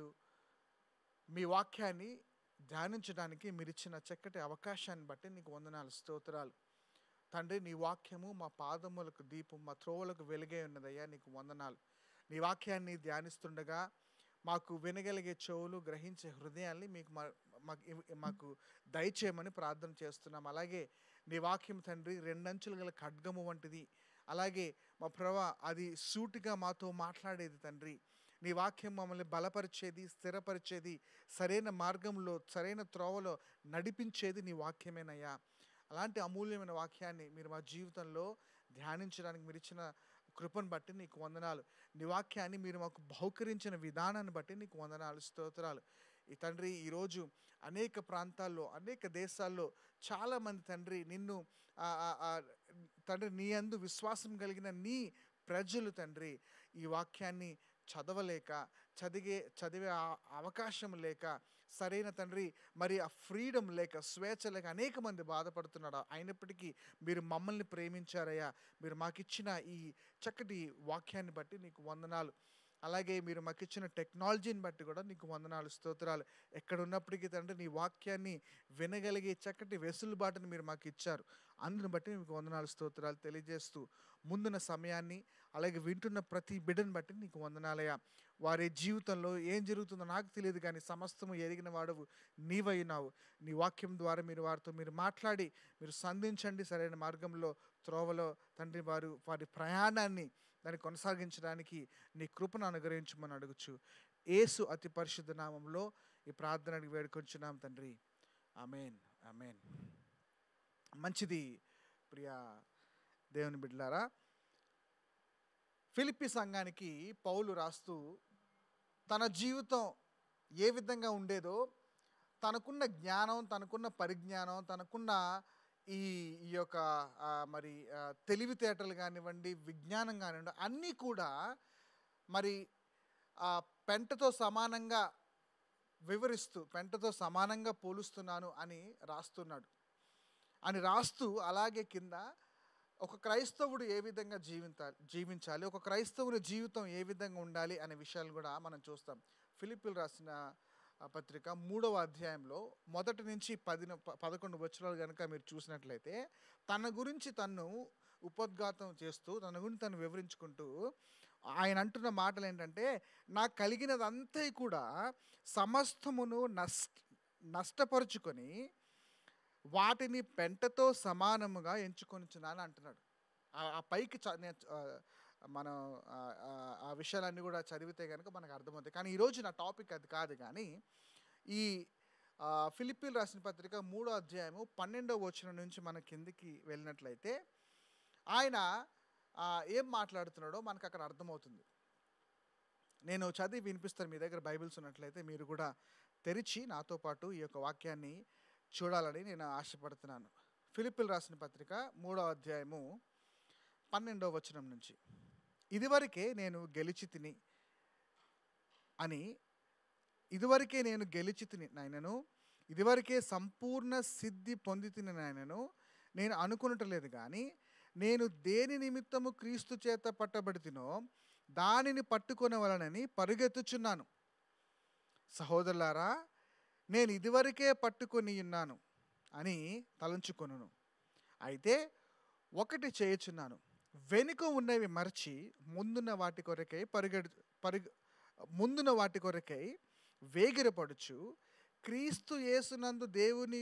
మీ వాక్యాన్ని ధ్యానించడానికి మీరు ఇచ్చిన చక్కటి అవకాశాన్ని బట్టి నీకు వందనాలు స్తోత్రాలు తండ్రి నీ వాక్యము మా పాదములకు దీపం మా త్రోవలకు వెలుగే ఉన్నదయ్యా నీకు వందనాలు నీ వాక్యాన్ని ధ్యానిస్తుండగా మాకు వినగలిగే చెవులు గ్రహించే హృదయాల్ని మీకు మా- మాకు ఇవ్- మాకు దయచేయమని ప్రార్థన చేస్తున్నాం అలాగే నీ వాక్యం తండ్రి రెండంచులు గల ఖడ్గము వంటిది అలాగే మా ప్రభ అది సూటిగా మాతో మాట్లాడేది తండ్రి నీ వాక్యం మమ్మల్ని బలపరిచేది స్థిరపరిచేది సరైన మార్గంలో సరైన త్రోవలో నడిపించేది నీ వాక్యమేనయ్యా అలాంటి అమూల్యమైన వాక్యాన్ని మీరు మా జీవితంలో ధ్యానించడానికి మీరు ఇచ్చిన కృపను బట్టి నీకు వందనాలు నీ వాక్యాన్ని మీరు మాకు బహుకరించిన విధానాన్ని బట్టి నీకు వందనాలు స్తోత్రాలు ఈ తండ్రి ఈరోజు అనేక ప్రాంతాల్లో అనేక దేశాల్లో చాలామంది తండ్రి నిన్ను ఆ, ఆ, ఆ, తండ్రి నీ అందు విశ్వాసం కలిగిన నీ ప్రజలు తండ్రి ఈ వాక్యాన్ని చదవలేక చదివే చదివే ఆ- అవకాశం లేక సరైన తండ్రి మరి ఆ ఫ్రీడమ్ లేక స్వేచ్ఛ లేక అనేక మంది బాధపడుతున్నాడు అయినప్పటికీ మీరు మమ్మల్ని ప్రేమించారయ్యా మీరు మాకిచ్చిన ఈ చక్కటి వాక్యాన్ని బట్టి నీకు వందనాలు అలాగే మీరు మాకు ఇచ్చిన టెక్నాలజీని బట్టి కూడా నీకు వందనాలు స్తోత్రాలు ఎక్కడ ఉన్నప్పటికీ తండ్రి నీ వాక్యాన్ని వినగలిగే చక్కటి వెసులుబాటుని మీరు మాకు ఇచ్చారు అందుని బట్టి మీకు వందనాలు స్తోత్రాలు తెలియజేస్తూ ముందున్న సమయాన్ని అలాగే వింటున్న ప్రతి బిడ్డను బట్టి నీకు వందనాలయ్యా వారి జీవితంలో ఏం జరుగుతుందో నాకు తెలియదు కానీ సమస్తము ఎరిగిన వాడవు నీవైనావు నీ వాక్యం ద్వారా మీరు వారితో మీరు మాట్లాడి మీరు సంధించండి సరైన మార్గంలో త్రోవలో తండ్రి వారు వారి ప్రయాణాన్ని దాన్ని కొనసాగించడానికి నీ కృపను అనుగ్రహించమని అడుగుచు ఏసు అతి పరిశుద్ధ నామంలో ఈ ప్రార్థనకి వేడుకొంచున్నాం తండ్రి ఆమెన్ ఆమెన్ మంచిది ప్రియా దేవుని బిడ్డలారా ఫిలిప్పి సంఘానికి పౌలు రాస్తూ తన జీవితం ఏ విధంగా ఉండేదో తనకున్న జ్ఞానం తనకున్న పరిజ్ఞానం తనకున్న ఈ ఈ యొక్క ఆ, మరి ఆ, తెలివితేటలు కానివ్వండి విజ్ఞానం కానివ్వండి అన్నీ కూడా మరి ఆ పెంటతో సమానంగా వివరిస్తూ పెంటతో సమానంగా పోలుస్తున్నాను అని రాస్తున్నాడు అని రాస్తూ అలాగే కింద ఒక క్రైస్తవుడు ఏ విధంగా జీవించాలి జీవించాలి ఒక క్రైస్తవుని జీవితం ఏ విధంగా ఉండాలి అనే విషయాలు కూడా మనం చూస్తాం ఫిలిపిల్ రాసిన ఆ పత్రిక మూడవ అధ్యాయంలో మొదటి నుంచి పది పదకొండు వచనాలు కనుక మీరు చూసినట్లయితే తన గురించి తను ఉపోద్ఘాతం చేస్తూ తన గురించి తను వివరించుకుంటూ ఆయన అంటున్న మాటలు ఏంటంటే నాకు కలిగినదంతా కూడా సమస్తమును నష్ట నష్టపరుచుకొని వాటిని పెంటతో సమానముగా ఎంచుకొనిచున్నాను అంటున్నాడు ఆ- ఆ పైకి చ- నేను చ- ఆ, మనం ఆ- ఆ- ఆ విషయాలన్నీ కూడా చదివితే కనుక మనకు అర్థమవుతాయి కానీ ఈరోజు నా టాపిక్ అది కాదు కానీ ఈ ఆ, ఫిలిప్పీలు రాసిన పత్రిక మూడో అధ్యాయము పన్నెండవ వచనం నుంచి మన కిందికి వెళ్ళినట్లయితే ఆయన ఆ, ఏం మాట్లాడుతున్నాడో మనకు అక్కడ అర్థమవుతుంది నేను చదివి వినిపిస్తాను మీ దగ్గర బైబిల్స్ ఉన్నట్లయితే మీరు కూడా తెరిచి నాతో పాటు ఈ యొక్క వాక్యాన్ని చూడాలని నేను ఆశపడుతున్నాను ఫిలిపిల్ రాసిన పత్రిక మూడో అధ్యాయము పన్నెండవ వచనం నుంచి ఇదివరకే నేను గెలిచి తిని అని ఇదివరకే నేను గెలిచి తిని నాయనను ఇదివరకే సంపూర్ణ సిద్ధి పొంది తిని నాయనను నేను అనుకునటలేదు కానీ నేను దేని నిమిత్తము క్రీస్తు చేత పట్టబడితినో దానిని పట్టుకొనవలనని పరుగెత్తుచున్నాను సహోదరులారా నేను ఇదివరకే పట్టుకొని ఉన్నాను అని తలంచుకొనును అయితే ఒకటి చేయుచున్నాను వెనుక ఉన్నవి మరచి ముందున్న వాటి కొరకై పరుగెడు పరుగు ముందున్న వాటి కొరకై వేగిరపడుచు క్రీస్తు యేసునందు దేవుని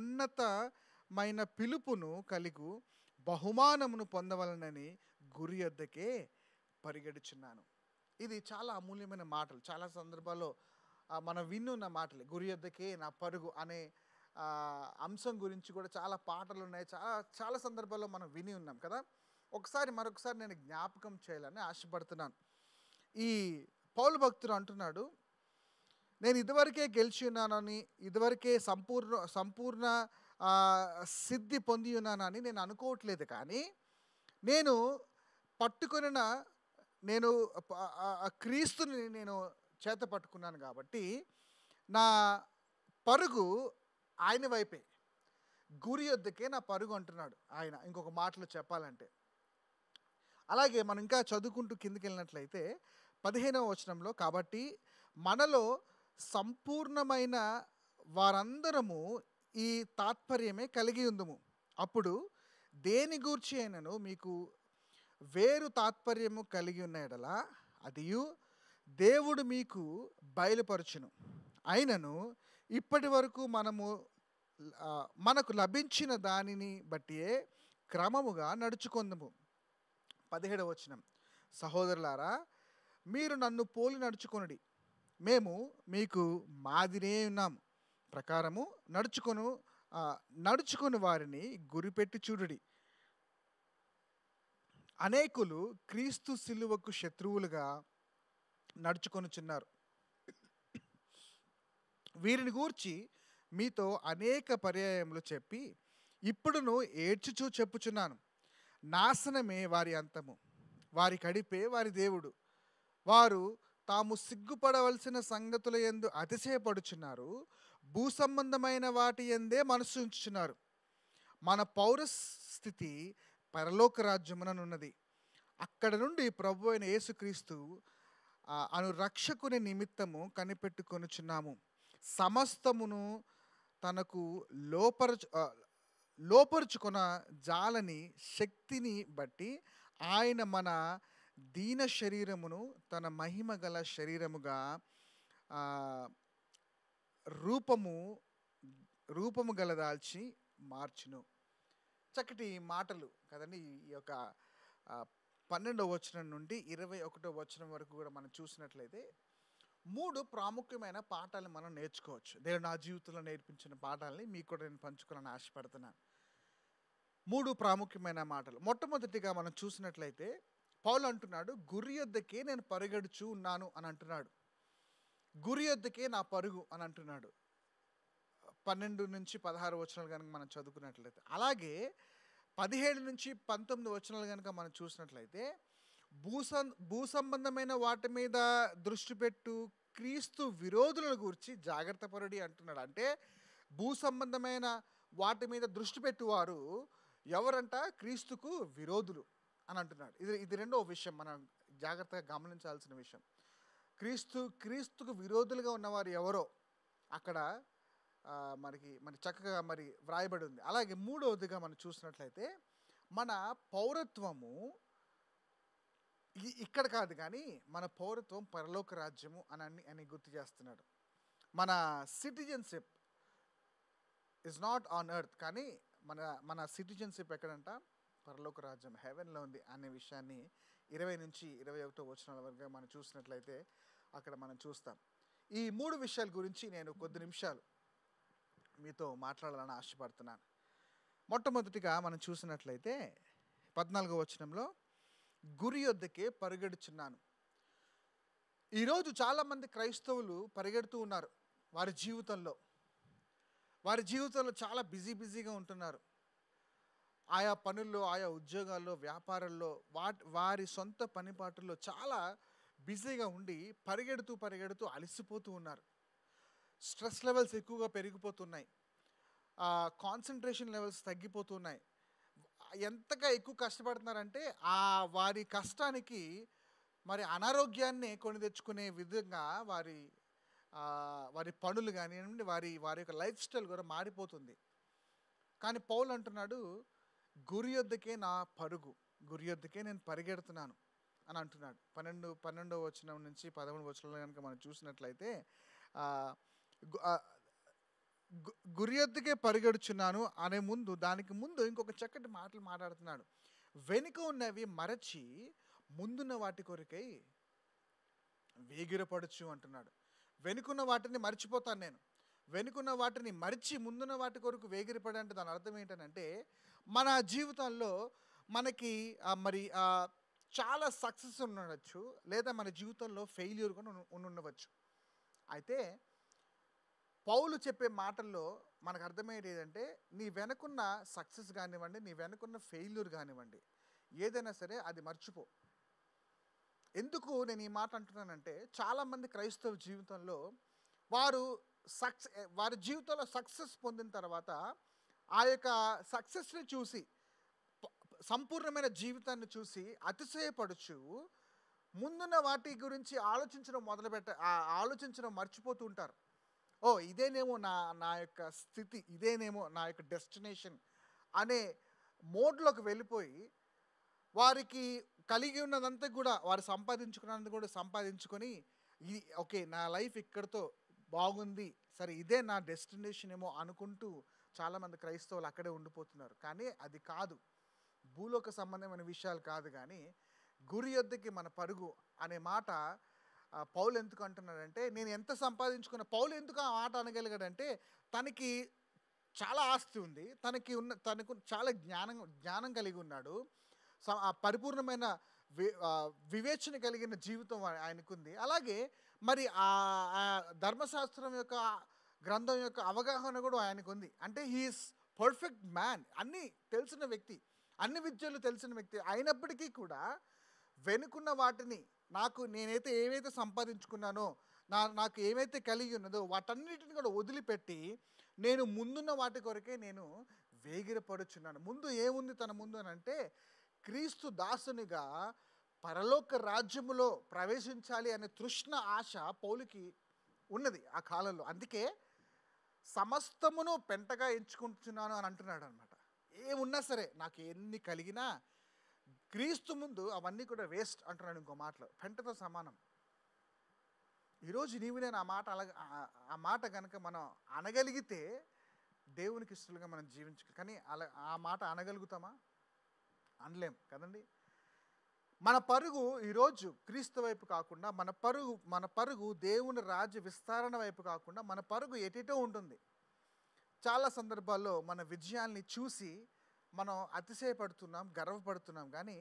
ఉన్నతమైన పిలుపును కలిగు బహుమానమును పొందవలనని గురి వద్దకే పరిగెడుచున్నాను ఇది చాలా అమూల్యమైన మాటలు చాలా సందర్భాల్లో ఆ, మనం విన్నున్న మాటలే గురి వద్దకే నా పరుగు అనే ఆ, అంశం గురించి కూడా చాలా పాటలు ఉన్నాయి చాలా చాలా సందర్భాల్లో మనం విని ఉన్నాం కదా ఒకసారి మరొకసారి నేను జ్ఞాపకం చేయాలని ఆశపడుతున్నాను ఈ పౌలు భక్తుడు అంటున్నాడు నేను ఇదివరకే గెలిచి ఉన్నానని ఇదివరకే సంపూర్ణ సంపూర్ణ ఆ, సిద్ధి పొంది ఉన్నానని నేను అనుకోవట్లేదు కానీ నేను పట్టుకొనిన నేను ప- ఆ- ఆ క్రీస్తుని నేను చేత పట్టుకున్నాను కాబట్టి నా పరుగు ఆయన వైపే గురి వద్దకే నా పరుగు అంటున్నాడు ఆయన ఇంకొక మాటలో చెప్పాలంటే అలాగే మనం ఇంకా చదువుకుంటూ కిందికి వెళ్ళినట్లయితే పదిహేనవ వచనంలో కాబట్టి మనలో సంపూర్ణమైన వారందరము ఈ తాత్పర్యమే కలిగి ఉందము అప్పుడు దేని గూర్చి అయినను మీకు వేరు తాత్పర్యము కలిగి ఉన్న ఎడల అదియు దేవుడు మీకు బయలుపరచును అయినను ఇప్పటి వరకు మనము ఆ, మనకు లభించిన దానిని బట్టియే క్రమముగా నడుచుకుందము పదిహేడవ వచనం సహోదరులారా మీరు నన్ను పోలి నడుచుకొనుడి మేము మీకు మాదిరే ఉన్నాం ప్రకారము నడుచుకొను ఆ, నడుచుకొని వారిని గురిపెట్టి చూడుడి అనేకులు క్రీస్తు సిలువకు శత్రువులుగా నడుచుకొనుచున్నారు వీరిని గూర్చి మీతో అనేక పర్యాయములు చెప్పి ఇప్పుడును ఏడ్చుచూ చెప్పుచున్నాను నాశనమే వారి అంతము వారి కడిపే వారి దేవుడు వారు తాము సిగ్గుపడవలసిన సంగతుల యందు అతిశయపడుచున్నారు భూ సంబంధమైన వాటి ఎందే మనసు ఉంచుచున్నారు మన పౌర స్థితి పరలోక రాజ్యముననున్నది అక్కడ నుండి ప్రభు అయిన యేసుక్రీస్తు ఆ, అను రక్షకుని నిమిత్తము కనిపెట్టుకొనుచున్నాము సమస్తమును తనకు లోపరచు ఆ, లోపరుచుకొన జాలని శక్తిని బట్టి ఆయన మన దీన శరీరమును తన మహిమ గల శరీరముగా ఆ, రూపము రూపము గలదాల్చి మార్చును చక్కటి మాటలు కదండి ఈ యొక్క ఆ, పన్నెండవ వచనం నుండి ఇరవై ఒకటో వచనం వరకు కూడా మనం చూసినట్లయితే మూడు ప్రాముఖ్యమైన పాఠాలు మనం నేర్చుకోవచ్చు దేవుడు నా జీవితంలో నేర్పించిన పాఠాలని మీకు కూడా నేను పంచుకోవాలని ఆశపడుతున్నాను మూడు ప్రాముఖ్యమైన మాటలు మొట్టమొదటిగా మనం చూసినట్లయితే పౌలు అంటున్నాడు గురి యొద్దకే నేను పరిగెడుచు ఉన్నాను అని అంటున్నాడు గురి యొద్దకే నా పరుగు అని అంటున్నాడు పన్నెండు నుంచి పదహారు వచనాలు కనుక మనం చదువుకున్నట్లయితే అలాగే పదిహేడు నుంచి పంతొమ్మిది వచనాలు కనుక మనం చూసినట్లయితే భూసం భూ సంబంధమైన వాటి మీద దృష్టి పెట్టు క్రీస్తు విరోధుల గురించి జాగ్రత్త పరుడి అంటున్నాడు అంటే భూ సంబంధమైన వాటి మీద దృష్టి పెట్టువారు ఎవరంట క్రీస్తుకు విరోధులు అని అంటున్నాడు ఇది ఇది రెండో విషయం మనం జాగ్రత్తగా గమనించాల్సిన విషయం క్రీస్తు క్రీస్తుకు విరోధులుగా ఉన్నవారు ఎవరో అక్కడ ఆ, మనకి మరి చక్కగా మరి వ్రాయబడి ఉంది అలాగే మూడవదిగా మనం చూసినట్లయితే మన పౌరత్వము ఇ- ఇక్కడ కాదు కానీ మన పౌరత్వం పరలోక రాజ్యము అని అన్ని అని గుర్తు చేస్తున్నాడు మన citizenship is not on earth కానీ మన మన సిటిజన్షిప్ ఎక్కడంట పరలోక రాజ్యం హెవెన్లో ఉంది అనే విషయాన్ని ఇరవై నుంచి ఇరవై ఒకటో వచనాల వరకు మనం చూసినట్లయితే అక్కడ మనం చూస్తాం ఈ మూడు విషయాల గురించి నేను కొద్ది నిమిషాలు మీతో మాట్లాడాలని ఆశపడుతున్నాను మొట్టమొదటిగా మనం చూసినట్లయితే పద్నాలుగో వచనంలో గురి యొద్దకే పరిగెడుచున్నాను ఈరోజు చాలామంది క్రైస్తవులు పరిగెడుతూ ఉన్నారు వారి జీవితంలో వారి జీవితంలో చాలా బిజీ బిజీగా ఉంటున్నారు ఆయా పనుల్లో ఆయా ఉద్యోగాల్లో వ్యాపారాల్లో వాట్ వారి సొంత పనిపాటుల్లో చాలా బిజీగా ఉండి పరిగెడుతూ పరిగెడుతూ అలసిపోతూ ఉన్నారు స్ట్రెస్ లెవెల్స్ ఎక్కువగా పెరిగిపోతున్నాయి కాన్సన్ట్రేషన్ లెవెల్స్ తగ్గిపోతున్నాయి ఎంతగా ఎక్కువ కష్టపడుతున్నారంటే ఆ వారి కష్టానికి మరి అనారోగ్యాన్ని కొని తెచ్చుకునే విధంగా వారి ఆ, వారి పనులు కానివ్వండి వారి వారి యొక్క లైఫ్ స్టైల్ కూడా మారిపోతుంది కానీ పౌలు అంటున్నాడు గురి యొద్దకే నా పరుగు గురి యొద్దకే నేను పరిగెడుతున్నాను అని అంటున్నాడు పన్నెండు పన్నెండో వచనం నుంచి పదమూడు వచనంలో కనుక మనం చూసినట్లయితే ఆ, గు- ఆ, గు- గురి యొద్దకే పరిగెడుచున్నాను అనే ముందు దానికి ముందు ఇంకొక చక్కటి మాటలు మాట్లాడుతున్నాడు వెనుక ఉన్నవి మరచి ముందున్న వాటి కొరకై వేగిరపడచ్చు అంటున్నాడు వెనుకున్న వాటిని మర్చిపోతాను నేను వెనుకున్న వాటిని మరిచి ముందున్న వాటి కొరకు వేగిరపడే అంటే దాని అర్థం ఏంటంటే మన జీవితంలో మనకి ఆ, మరి ఆ, చాలా సక్సెస్ ఉండవచ్చు లేదా మన జీవితంలో ఫెయిల్యూర్ కూడా ఉండి ఉండవచ్చు అయితే పౌలు చెప్పే మాటల్లో మనకు అర్థమయ్యేది ఏంటంటే నీ వెనకున్న సక్సెస్ కానివ్వండి నీ వెనకున్న ఫెయిల్యూర్ కానివ్వండి ఏదైనా సరే అది మర్చిపో ఎందుకు నేను ఈ మాట అంటున్నానంటే చాలామంది క్రైస్తవ జీవితంలో వారు సక్సె వారి జీవితంలో సక్సెస్ పొందిన తర్వాత ఆ యొక్క సక్సెస్ని చూసి ప- సంపూర్ణమైన జీవితాన్ని చూసి అతిశయపడుచు ముందున్న వాటి గురించి ఆలోచించడం మొదలుపెట్ట ఆ ఆలోచించడం మర్చిపోతూ ఉంటారు ఓ ఇదేనేమో నా నా యొక్క స్థితి ఇదేనేమో నా యొక్క డెస్టినేషన్ అనే మోడ్లోకి వెళ్ళిపోయి వారికి కలిగి ఉన్నదంతా కూడా వారు సంపాదించుకున్నది కూడా సంపాదించుకొని ఇది ఓకే నా లైఫ్ ఇక్కడితో బాగుంది సరే ఇదే నా డెస్టినేషన్ ఏమో అనుకుంటూ చాలామంది క్రైస్తవులు అక్కడే ఉండిపోతున్నారు కానీ అది కాదు భూలోక సంబంధమైన విషయాలు కాదు కానీ గురి యొద్దకి మన పరుగు అనే మాట ఆ, పౌలు ఎందుకు అంటున్నాడంటే నేను ఎంత సంపాదించుకున్న పౌలు ఎందుకు ఆ మాట అనగలిగాడంటే తనకి చాలా ఆస్తి ఉంది తనకి ఉన్న తనకు చాలా జ్ఞానం జ్ఞానం కలిగి ఉన్నాడు స- ఆ పరిపూర్ణమైన వి ఆ, వివేచన కలిగిన జీవితం ఆ- ఆయనకుంది అలాగే మరి ఆ ఆ ధర్మశాస్త్రం యొక్క గ్రంథం యొక్క అవగాహన కూడా ఆయనకు ఉంది అంటే హీఈస్ పర్ఫెక్ట్ మ్యాన్ అన్నీ తెలిసిన వ్యక్తి అన్ని విద్యలు తెలిసిన వ్యక్తి అయినప్పటికీ కూడా వెనుకున్న వాటిని నాకు నేనైతే ఏవైతే సంపాదించుకున్నానో నా నాకు ఏమైతే కలిగి ఉన్నదో వాటన్నిటిని కూడా వదిలిపెట్టి నేను ముందున్న వాటి కొరకే నేను వేగిరపడుచున్నాను ముందు ఏముంది తన ముందు అని అంటే క్రీస్తు దాసునిగా పరలోక రాజ్యములో ప్రవేశించాలి అనే తృష్ణ ఆశ పౌలుకి ఉన్నది ఆ కాలంలో అందుకే సమస్తమును పెంటగా ఎంచుకుంటున్నాను అని అంటున్నాడు అనమాట ఏమున్నా సరే నాకు ఎన్ని కలిగినా క్రీస్తు ముందు అవన్నీ కూడా వేస్ట్ అంటున్నాడు ఇంకో మాటలో పెంటతో సమానం ఈరోజు నీవు నేను ఆ మాట అలా ఆ- ఆ మాట కనుక మనం అనగలిగితే దేవునికి ఇష్టలుగా మనం జీవించ కానీ అలా ఆ మాట అనగలుగుతామా అనలేం కదండి మన పరుగు ఈరోజు క్రీస్తు వైపు కాకుండా మన పరుగు మన పరుగు దేవుని రాజ్య విస్తరణ వైపు కాకుండా మన పరుగు ఎటిటో ఉంటుంది చాలా సందర్భాల్లో మన విజయాల్ని చూసి మనం అతిశయపడుతున్నాం గర్వపడుతున్నాం కానీ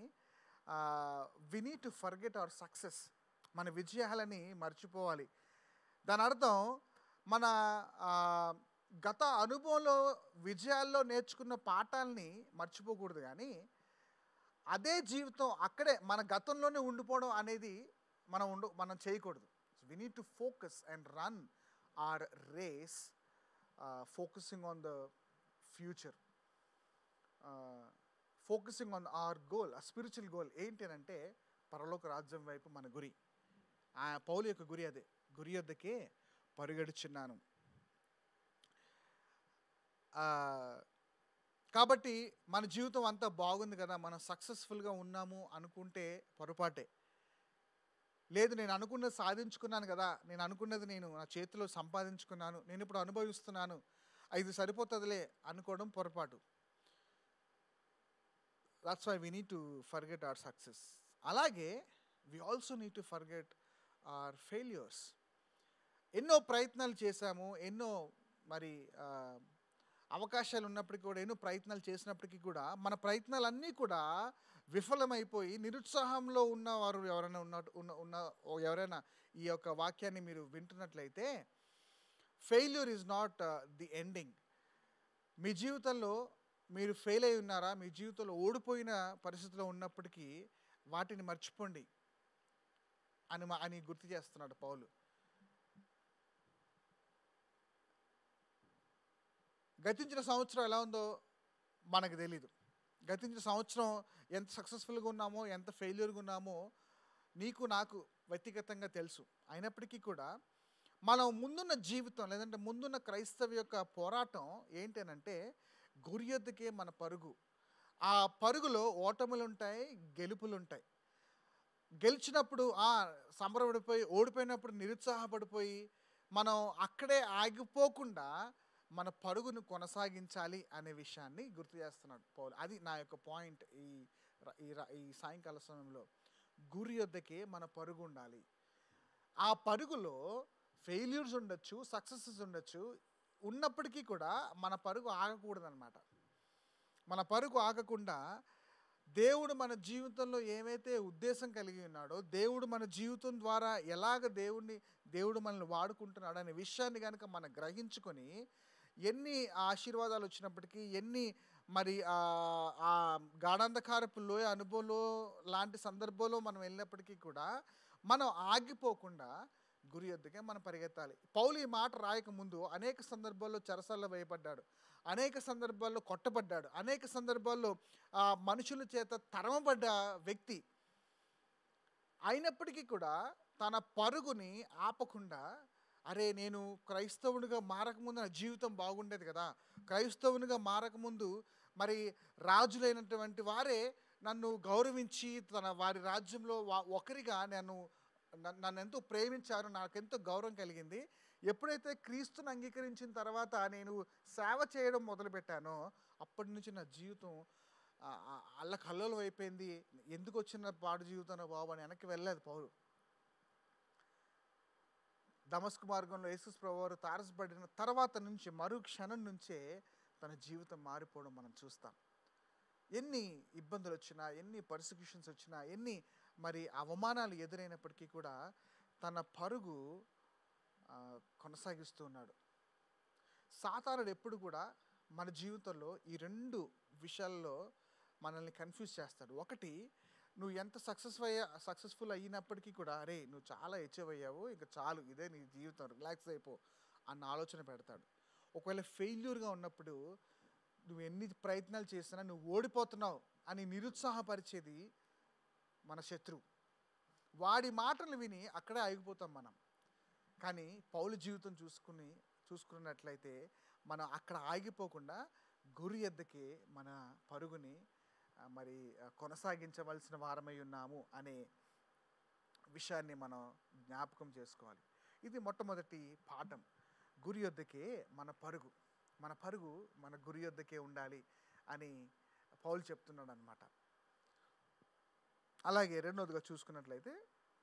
we need to forget our success మన విజయాలని మర్చిపోవాలి దాని అర్థం మన ఆ, గత అనుభవంలో విజయాల్లో నేర్చుకున్న పాఠాలని మర్చిపోకూడదు కానీ అదే జీవితం అక్కడే మన గతంలోనే ఉండిపోవడం అనేది మనం ఉండు మనం చేయకూడదు we need to focus and run our race focusing on the future focusing on our goal ఆ స్పిరిచువల్ గోల్ ఏంటి అని అంటే పరలోక రాజ్యం వైపు మన గురి ఆ పౌలు యొక్క గురి అదే గురి వద్దకే పరుగెడుచున్నాను ఆ, కాబట్టి మన జీవితం అంతా బాగుంది కదా మనం సక్సెస్ఫుల్గా ఉన్నాము అనుకుంటే పొరపాటే లేదు నేను అనుకున్నది సాధించుకున్నాను కదా నేను అనుకున్నది నేను నా చేతిలో సంపాదించుకున్నాను నేను ఇప్పుడు అనుభవిస్తున్నాను ఇది సరిపోతుందిలే అనుకోవడం పొరపాటు that's why we need to forget our success అలాగే we also need to forget our failures ఎన్నో ప్రయత్నాలు చేశాము ఎన్నో మరి ఆ, అవకాశాలు ఉన్నప్పటికీ కూడా ఎన్నో ప్రయత్నాలు చేసినప్పటికీ కూడా మన ప్రయత్నాలన్నీ కూడా విఫలమైపోయి నిరుత్సాహంలో ఉన్నవారు ఎవరైనా ఉన్న ఉన్న ఉన్న ఓ ఎవరైనా ఈ యొక్క వాక్యాన్ని మీరు వింటున్నట్లయితే failure is not the ending మీ జీవితంలో మీరు ఫెయిల్ అయి ఉన్నారా మీ జీవితంలో ఓడిపోయిన పరిస్థితిలో ఉన్నప్పటికీ వాటిని మర్చిపోండి అని మా- అని గుర్తు చేస్తున్నాడు పౌలు గతించిన సంవత్సరం ఎలా ఉందో మనకు తెలీదు గతించిన సంవత్సరం ఎంత సక్సెస్ఫుల్గా ఉన్నామో ఎంత ఫెయిల్యూర్గా ఉన్నామో నీకు నాకు వ్యక్తిగతంగా తెలుసు అయినప్పటికీ కూడా మనం ముందున్న జీవితం లేదంటే ముందున్న క్రైస్తవ యొక్క పోరాటం ఏంటనంటే గురి యొద్దకే మన పరుగు ఆ పరుగులో ఓటములు ఉంటాయి గెలుపులు ఉంటాయి గెలిచినప్పుడు ఆ సంబరపడిపోయి ఓడిపోయినప్పుడు నిరుత్సాహపడిపోయి మనం అక్కడే ఆగిపోకుండా మన పరుగును కొనసాగించాలి అనే విషయాన్ని గుర్తు చేస్తున్నాడు పౌలు అది నా యొక్క పాయింట్ ఈ ర- ఈ ర- ఈ సాయంకాల సమయంలో గురి వద్దకే మన పరుగు ఉండాలి ఆ పరుగులో ఫెయిల్యూర్స్ ఉండొచ్చు సక్సెసెస్ ఉండొచ్చు ఉన్నప్పటికీ కూడా మన పరుగు ఆగకూడదన్నమాట మన పరుగు ఆగకుండా దేవుడు మన జీవితంలో ఏమైతే ఉద్దేశం కలిగి ఉన్నాడో దేవుడు మన జీవితం ద్వారా ఎలాగ దేవుడిని దేవుడు మనల్ని వాడుకుంటున్నాడు అనే విషయాన్ని కనుక మనం గ్రహించుకొని ఎన్ని ఆశీర్వాదాలు వచ్చినప్పటికీ ఎన్ని మరి ఆ ఆ గాఢాంధకారపు లోయ అనుభవంలో లాంటి సందర్భంలో మనం వెళ్ళినప్పటికీ కూడా మనం ఆగిపోకుండా గురి వద్దకే మనం పరిగెత్తాలి పౌలు ఈ మాట రాయక ముందు అనేక సందర్భాల్లో చెరసల్లో వేయబడ్డాడు అనేక సందర్భాల్లో కొట్టబడ్డాడు అనేక సందర్భాల్లో ఆ మనుషుల చేత తరమబడ్డ వ్యక్తి అయినప్పటికీ కూడా తన పరుగుని ఆపకుండా అరే నేను క్రైస్తవునిగా మారకముందు నా జీవితం బాగుండేది కదా క్రైస్తవునిగా మారకముందు మరి రాజులైనటువంటి వారే నన్ను గౌరవించి తన వారి రాజ్యంలో వా- ఒకరిగా నన్ను నన్ను నన్ను ఎంతో ప్రేమించారు నాకెంతో గౌరవం కలిగింది ఎప్పుడైతే క్రీస్తుని అంగీకరించిన తర్వాత నేను సేవ చేయడం మొదలుపెట్టానో అప్పటి నుంచి నా జీవితం అల్ల కల్లోలం అయిపోయింది ఎందుకు వచ్చిన పాడు జీవితం బాబు అని వెనక్కి వెళ్ళలేదు పౌరు దమస్కు మార్గంలో యేసుస్ ప్రభువారు తారసపడిన తర్వాత నుంచి మరు క్షణం నుంచే తన జీవితం మారిపోవడం మనం చూస్తాం ఎన్ని ఇబ్బందులు వచ్చినా ఎన్ని పర్సిక్యూషన్స్ వచ్చినా ఎన్ని మరి అవమానాలు ఎదురైనప్పటికీ కూడా తన పరుగు ఆ, కొనసాగిస్తూ ఉన్నాడు సాతానుడు ఎప్పుడు కూడా మన జీవితంలో ఈ రెండు విషయాల్లో మనల్ని కన్ఫ్యూజ్ చేస్తాడు ఒకటి నువ్వు ఎంత సక్సెస్ అయ్యా సక్సెస్ఫుల్ అయినప్పటికీ కూడా అరే నువ్వు చాలా అచీవ్ అయ్యావు ఇంకా చాలు ఇదే నీ జీవితం రిలాక్స్ అయిపో అన్న ఆలోచన పెడతాడు ఒకవేళ ఫెయిల్యూర్గా ఉన్నప్పుడు నువ్వు ఎన్ని ప్రయత్నాలు చేసినా నువ్వు ఓడిపోతున్నావు అని నిరుత్సాహపరిచేది మన శత్రువు వాడి మాటలు విని అక్కడే ఆగిపోతాం మనం కానీ పౌలు జీవితం చూసుకుని చూసుకున్నట్లయితే మనం అక్కడ ఆగిపోకుండా గురి ఎద్దకే మన పరుగుని ఆ, మరి ఆ, కొనసాగించవలసిన వారమై ఉన్నాము అనే విషయాన్ని మనం జ్ఞాపకం చేసుకోవాలి ఇది మొట్టమొదటి పాఠం గురి యొద్దకే మన పరుగు మన పరుగు మన గురి యొద్దకే ఉండాలి అని పౌలు చెప్తున్నాడు అనమాట అలాగే రెండోదిగా చూసుకున్నట్లయితే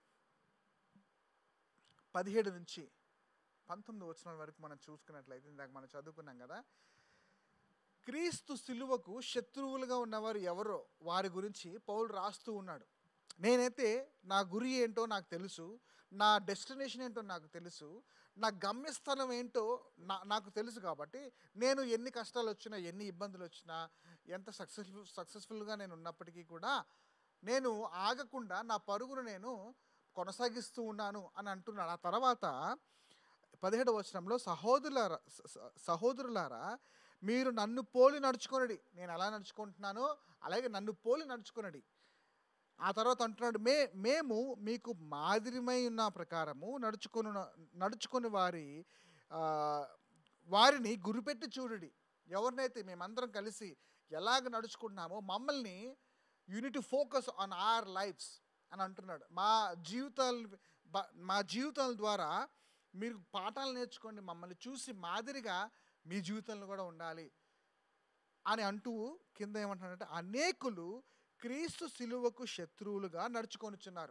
పదిహేడు నుంచి పంతొమ్మిది వచనాల వరకు మనం చూసుకున్నట్లయితే ఇందాక మనం చదువుకున్నాం కదా క్రీస్తు సిలువకు శత్రువులుగా ఉన్నవారు ఎవరో వారి గురించి పౌలు రాస్తూ ఉన్నాడు నేనైతే నా గురి ఏంటో నాకు తెలుసు నా డెస్టినేషన్ ఏంటో నాకు తెలుసు నా గమ్యస్థానం ఏంటో నా నాకు తెలుసు కాబట్టి నేను ఎన్ని కష్టాలు వచ్చినా ఎన్ని ఇబ్బందులు వచ్చినా ఎంత సక్సెస్ఫుల్ సక్సెస్ఫుల్గా నేను ఉన్నప్పటికీ కూడా నేను ఆగకుండా నా పరుగును నేను కొనసాగిస్తూ ఉన్నాను అని అంటున్నాడు ఆ తర్వాత పదిహేడు వచనంలో సహోదరులారా స- స- సహోదరులారా మీరు నన్ను పోలి నడుచుకొనడి నేను ఎలా నడుచుకుంటున్నానో అలాగే నన్ను పోలి నడుచుకొనడి ఆ తర్వాత అంటున్నాడు మే మేము మీకు మాదిరిమై ఉన్న ప్రకారము నడుచుకొని నడుచుకొని వారి ఆ, వారిని గురిపెట్టి చూడుడి ఎవరినైతే మేమందరం కలిసి ఎలాగ నడుచుకుంటున్నామో మమ్మల్ని unite focus on our lives అని అంటున్నాడు మా జీవితాలు బ- మా జీవితాల ద్వారా మీరు పాఠాలు నేర్చుకోండి మమ్మల్ని చూసి మాదిరిగా మీ జీవితంలో కూడా ఉండాలి అని అంటూ కింద ఏమంటున్నాడంటే అనేకులు క్రీస్తు శిలువకు శత్రువులుగా నడుచుకొనుచున్నారు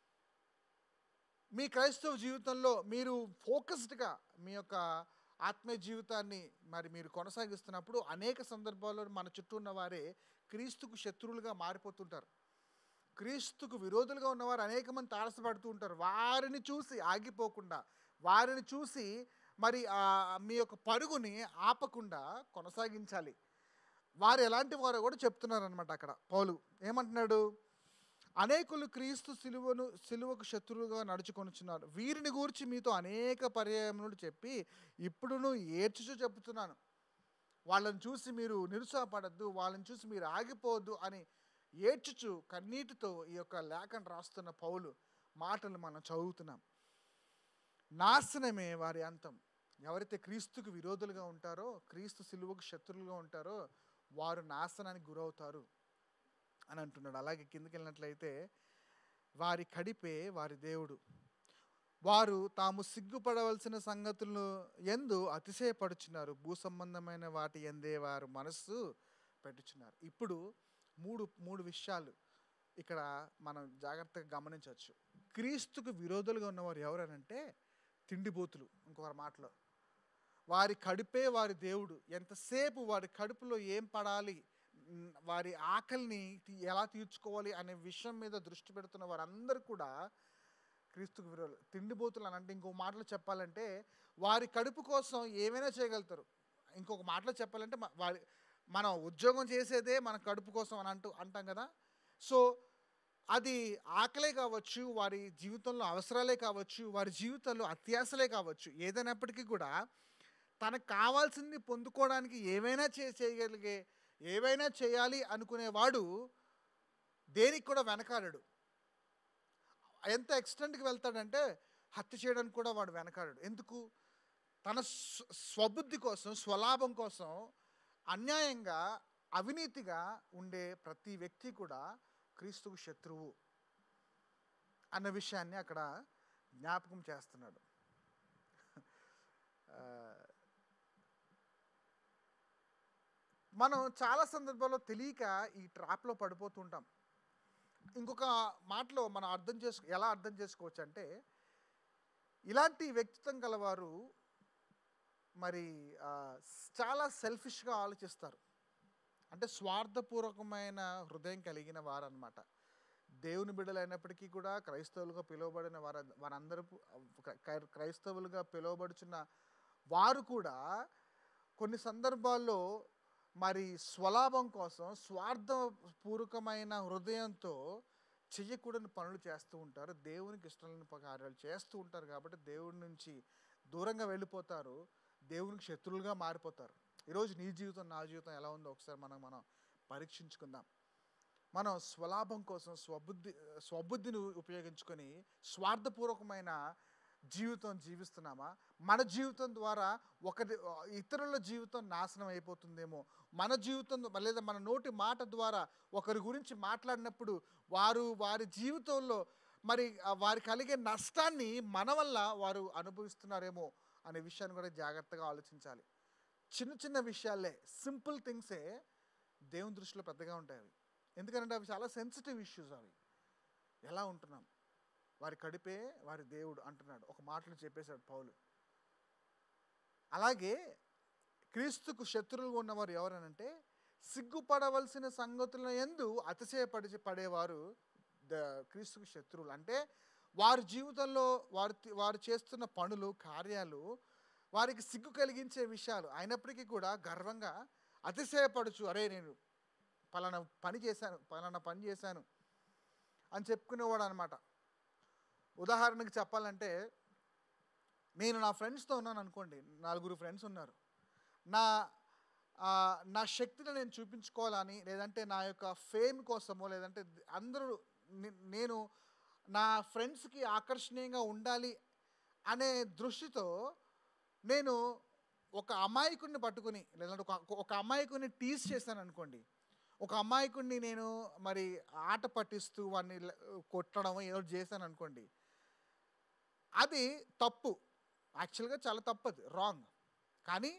మీ క్రైస్తవ జీవితంలో మీరు ఫోకస్డ్గా మీ యొక్క ఆత్మీయ జీవితాన్ని మరి మీరు కొనసాగిస్తున్నప్పుడు అనేక సందర్భాల్లో మన చుట్టూ ఉన్న వారే క్రీస్తుకు శత్రువులుగా మారిపోతుంటారు క్రీస్తుకు విరోధులుగా ఉన్నవారు అనేక మంది తారసపడుతూ ఉంటారు వారిని చూసి ఆగిపోకుండా వారిని చూసి మరి ఆ మీ యొక్క పరుగుని ఆపకుండా కొనసాగించాలి వారు ఎలాంటి వారో కూడా చెప్తున్నారు అనమాట అక్కడ పౌలు ఏమంటున్నాడు అనేకులు క్రీస్తు సిలువను సిలువకు శత్రువుగా నడుచుకొనుచున్నారు వీరిని గూర్చి మీతో అనేక పర్యాయములు చెప్పి ఇప్పుడును ఏడ్చుచు చెప్తున్నాను వాళ్ళని చూసి మీరు నిరుత్సాహపడద్దు వాళ్ళని చూసి మీరు ఆగిపోవద్దు అని ఏడ్చుచు కన్నీటితో ఈ యొక్క లేఖను రాస్తున్న పౌలు మాటలు మనం చదువుతున్నాం నాశనమే వారి అంతం ఎవరైతే క్రీస్తుకు విరోధులుగా ఉంటారో క్రీస్తు సిలువకు శత్రువులుగా ఉంటారో వారు నాశనానికి గురవుతారు అని అంటున్నాడు అలాగే కిందకి వెళ్ళినట్లయితే వారి కడిపే వారి దేవుడు వారు తాము సిగ్గుపడవలసిన సంగతులను ఎందు అతిశయపడుచున్నారు భూ సంబంధమైన వాటి ఎందే వారు మనస్సు పెట్టుచున్నారు ఇప్పుడు మూడు మూడు విషయాలు ఇక్కడ మనం జాగ్రత్తగా గమనించవచ్చు క్రీస్తుకు విరోధులుగా ఉన్నవారు ఎవరనంటే తిండిబోతులు ఇంకొక మాటలో వారి కడుపే వారి దేవుడు ఎంతసేపు వారి కడుపులో ఏం పడాలి మ్, వారి ఆకలిని తీ- ఎలా తీర్చుకోవాలి అనే విషయం మీద దృష్టి పెడుతున్న వారందరూ కూడా క్రీస్తుకు విరోధులు తిండిబోతులు అని అంటే ఇంకో మాటలో చెప్పాలంటే వారి కడుపు కోసం ఏమైనా చేయగలుగుతారు ఇంకొక మాటలో చెప్పాలంటే మ- వారి మనం ఉద్యోగం చేసేదే మన కడుపు కోసం అని అంటూ అంటాం కదా సో అది ఆకలే కావచ్చు వారి జీవితంలో అవసరాలే కావచ్చు వారి జీవితంలో అత్యాశలే కావచ్చు ఏదైనప్పటికీ కూడా తనకు కావాల్సింది పొందుకోవడానికి ఏమైనా చే చేయగలిగే ఏవైనా చేయాలి అనుకునేవాడు దేనికి కూడా వెనకాడడు ఎంత ఎక్స్టెంట్కి వెళ్తాడంటే హత్య చేయడానికి కూడా వాడు వెనకాడడు ఎందుకు తన స్వ- స్వబుద్ధి కోసం స్వలాభం కోసం అన్యాయంగా అవినీతిగా ఉండే ప్రతి వ్యక్తి కూడా క్రీస్తుకు శత్రువు అన్న విషయాన్ని అక్కడ జ్ఞాపకం చేస్తున్నాడు ఆ, మనం చాలా సందర్భాల్లో తెలియక ఈ ట్రాప్లో పడిపోతుంటాం ఇంకొక మాటలో మనం అర్థం చేసుకో ఎలా అర్థం చేసుకోవచ్చు అంటే ఇలాంటి వ్యక్తిత్వం గలవారు మరి ఆ, చాలా సెల్ఫిష్గా ఆలోచిస్తారు అంటే స్వార్థపూర్వకమైన హృదయం కలిగిన వారు అనమాట దేవుని బిడ్డలైనప్పటికీ కూడా క్రైస్తవులుగా పిలువబడిన వారు వారందరూ క్రై- క్రై- క్రైస్తవులుగా పిలువబడుచున్న వారు కూడా కొన్ని సందర్భాల్లో మరి స్వలాభం కోసం స్వార్థపూర్వకమైన హృదయంతో చెయ్యకూడని పనులు చేస్తూ ఉంటారు దేవునికి ఇష్టం లేని కార్యాలు చేస్తూ ఉంటారు కాబట్టి దేవుడి నుంచి దూరంగా వెళ్ళిపోతారు దేవునికి శత్రువులుగా మారిపోతారు ఈరోజు నీ జీవితం నా జీవితం ఎలా ఉందో ఒకసారి మనం మనం పరీక్షించుకుందాం మనం స్వలాభం కోసం స్వబుద్ధి స్వబుద్ధిని ఉపయోగించుకొని స్వార్థపూర్వకమైన జీవితం జీవిస్తున్నామా మన జీవితం ద్వారా ఒకటి ఇతరుల జీవితం నాశనం అయిపోతుందేమో మన జీవితం లేదా మన నోటి మాట ద్వారా ఒకరి గురించి మాట్లాడినప్పుడు వారు వారి జీవితంలో మరి ఆ వారి కలిగే నష్టాన్ని మన వల్ల వారు అనుభవిస్తున్నారేమో అనే విషయాన్ని కూడా జాగ్రత్తగా ఆలోచించాలి చిన్న చిన్న విషయాలే సింపుల్ థింగ్సే దేవుని దృష్టిలో పెద్దగా ఉంటాయి అవి ఎందుకంటే అవి చాలా సెన్సిటివ్ ఇష్యూస్ అవి ఎలా ఉంటున్నాం వారి కడిపే వారి దేవుడు అంటున్నాడు ఒక మాటలు చెప్పేశాడు పౌలు అలాగే క్రీస్తుకు శత్రువులుగా ఉన్నవారు ఎవరనంటే సిగ్గుపడవలసిన సంగతుల ఎందు అతిశయపడి పడేవారు ద క్రీస్తుకు శత్రువులు అంటే వారి జీవితంలో వారు తి- వారు చేస్తున్న పనులు కార్యాలు వారికి సిగ్గు కలిగించే విషయాలు అయినప్పటికీ కూడా గర్వంగా అతిశయపడుచు అరే నేను పలానా పని చేశాను పలానా పని చేశాను అని చెప్పుకునేవాడు అనమాట ఉదాహరణకు చెప్పాలంటే నేను నా ఫ్రెండ్స్తో ఉన్నాను అనుకోండి నలుగురు ఫ్రెండ్స్ ఉన్నారు నా ఆ, నా శక్తిని నేను చూపించుకోవాలని లేదంటే నా యొక్క ఫేమ్ కోసమో లేదంటే అందరూ నే- నేను నా ఫ్రెండ్స్కి ఆకర్షణీయంగా ఉండాలి అనే దృష్టితో నేను ఒక అమాయకుడిని పట్టుకుని లేదంటే ఒక ఒక అమాయకుడిని టీజ్ చేశాను అనుకోండి ఒక అమాయకుడిని నేను మరి ఆట పట్టిస్తూ వాడిని ల- కొట్టడం ఏదో చేశాను అనుకోండి అది తప్పు యాక్చువల్గా చాలా తప్పదు రాంగ్ కానీ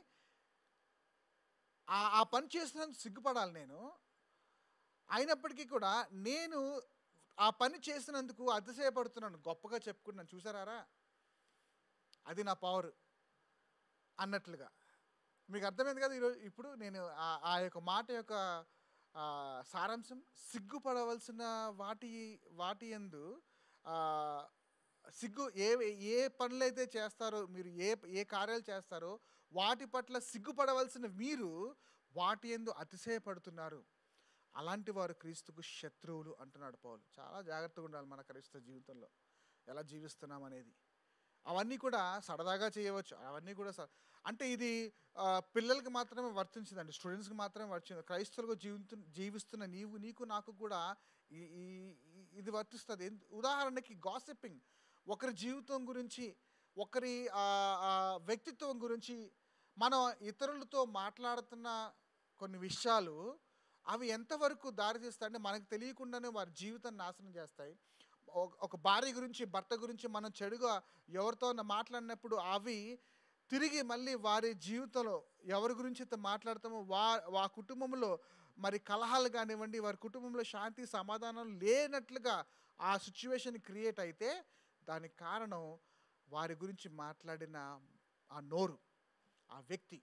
ఆ ఆ పని చేసినందుకు సిగ్గుపడాలి నేను అయినప్పటికీ కూడా నేను ఆ పని చేసినందుకు అతిశయపడుతున్నాను గొప్పగా చెప్పుకున్నాను చూసారా అది నా పవర్ అన్నట్లుగా మీకు అర్థమైంది కదా ఈరోజు ఇప్పుడు నేను ఆ- ఆ యొక్క మాట యొక్క ఆ, సారాంశం సిగ్గుపడవలసిన వాటి వాటి ఎందు ఆ, సిగ్గు ఏ ఏ పనులైతే చేస్తారో మీరు ఏ ఏ కార్యాలు చేస్తారో వాటి పట్ల సిగ్గుపడవలసిన మీరు వాటి ఎందు అతిశయపడుతున్నారు అలాంటి వారు క్రీస్తుకు శత్రువులు అంటున్నాడు పౌలు చాలా జాగ్రత్తగా ఉండాలి మన క్రైస్తవ జీవితంలో ఎలా జీవిస్తున్నాం అనేది అవన్నీ కూడా సరదాగా చేయవచ్చు అవన్నీ కూడా స- అంటే ఇది ఆ, పిల్లలకి మాత్రమే వర్తించదండి స్టూడెంట్స్కి మాత్రమే వర్తించదు క్రైస్తవులుగా జీవితు జీవిస్తున్న నీవు నీకు నాకు కూడా ఈ- ఈ- ఈ- ఇది వర్తిస్తుంది ఎందు- ఉదాహరణకి గాసిప్పింగ్ ఒకరి జీవితం గురించి ఒకరి ఆ, ఆ, వ్యక్తిత్వం గురించి మనం ఇతరులతో మాట్లాడుతున్న కొన్ని విషయాలు అవి ఎంతవరకు దారి తీస్తాయంటే మనకు తెలియకుండానే వారి జీవితాన్ని నాశనం చేస్తాయి ఒక- ఒక భార్య గురించి భర్త గురించి మనం చెడుగా ఎవరితో మాట్లాడినప్పుడు అవి తిరిగి మళ్ళీ వారి జీవితంలో ఎవరి గురించి అయితే మాట్లాడతామో వా వా కుటుంబంలో మరి కలహాలు కానివ్వండి వారి కుటుంబంలో శాంతి సమాధానం లేనట్లుగా ఆ సిచ్యువేషన్ క్రియేట్ అయితే దానికి కారణం వారి గురించి మాట్లాడిన ఆ నోరు ఆ వ్యక్తి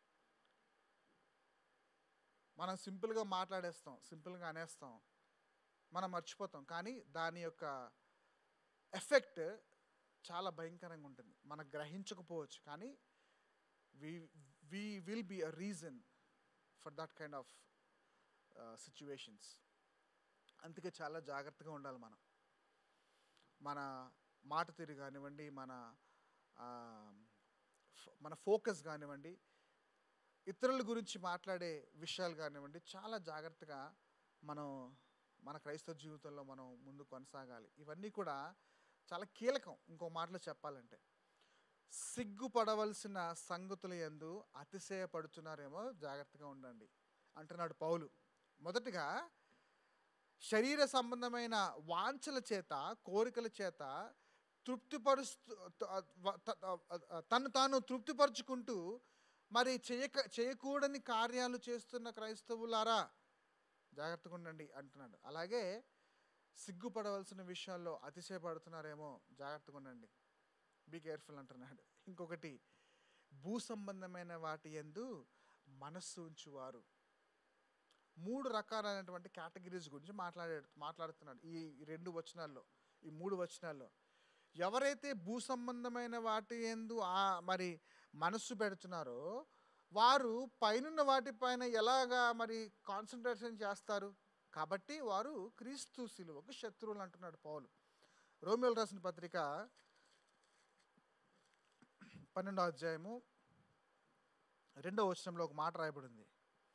మనం సింపుల్గా మాట్లాడేస్తాం సింపుల్గా అనేస్తాం మనం మర్చిపోతాం కానీ దాని యొక్క ఎఫెక్ట్ చాలా భయంకరంగా ఉంటుంది మనం గ్రహించకపోవచ్చు కానీ we we will be a reason for that kind of situations అందుకే చాలా జాగ్రత్తగా ఉండాలి మనం మన మాట తీరు కానివ్వండి మన ఆ, ఫ్- మన ఫోకస్ కానివ్వండి ఇతరుల గురించి మాట్లాడే విషయాలు కానివ్వండి చాలా జాగ్రత్తగా మనం మన క్రైస్తవ జీవితంలో మనం ముందు కొనసాగాలి ఇవన్నీ కూడా చాలా కీలకం ఇంకో మాటలో చెప్పాలంటే సిగ్గుపడవలసిన సంగతుల యందు అతిశయపడుతున్నారేమో జాగ్రత్తగా ఉండండి అంటున్నాడు పౌలు మొదటగా శరీర సంబంధమైన వాంఛల చేత కోరికల చేత తృప్తిపరుస్తూ త- త- త- తను తాను తృప్తిపరుచుకుంటూ మరి చేయక చేయకూడని కార్యాలు చేస్తున్న క్రైస్తవులారా జాగ్రత్తగా ఉండండి అంటున్నాడు అలాగే సిగ్గుపడవలసిన విషయాల్లో అతిశయపడుతున్నారేమో జాగ్రత్తగా ఉండండి బీ కేర్ఫుల్ అంటున్నాడు ఇంకొకటి భూ సంబంధమైన వాటి ఎందు మనస్సు ఉంచువారు మూడు రకాలైనటువంటి కేటగిరీస్ గురించి మాట్లాడే మాట్లాడుతున్నాడు ఈ ఈ రెండు వచనాల్లో ఈ మూడు వచనాల్లో ఎవరైతే భూ సంబంధమైన వాటి ఎందు ఆ మరి మనస్సు పెడుతున్నారో వారు పైనున్న వాటిపైన ఎలాగా మరి కాన్సన్ట్రేషన్ చేస్తారు కాబట్టి వారు క్రీస్తు శిలువకు శత్రువులు అంటున్నాడు పౌలు రోమియోలు రాసిన పత్రిక పన్నెండో అధ్యాయము రెండో వచనంలో ఒక మాట రాయబడింది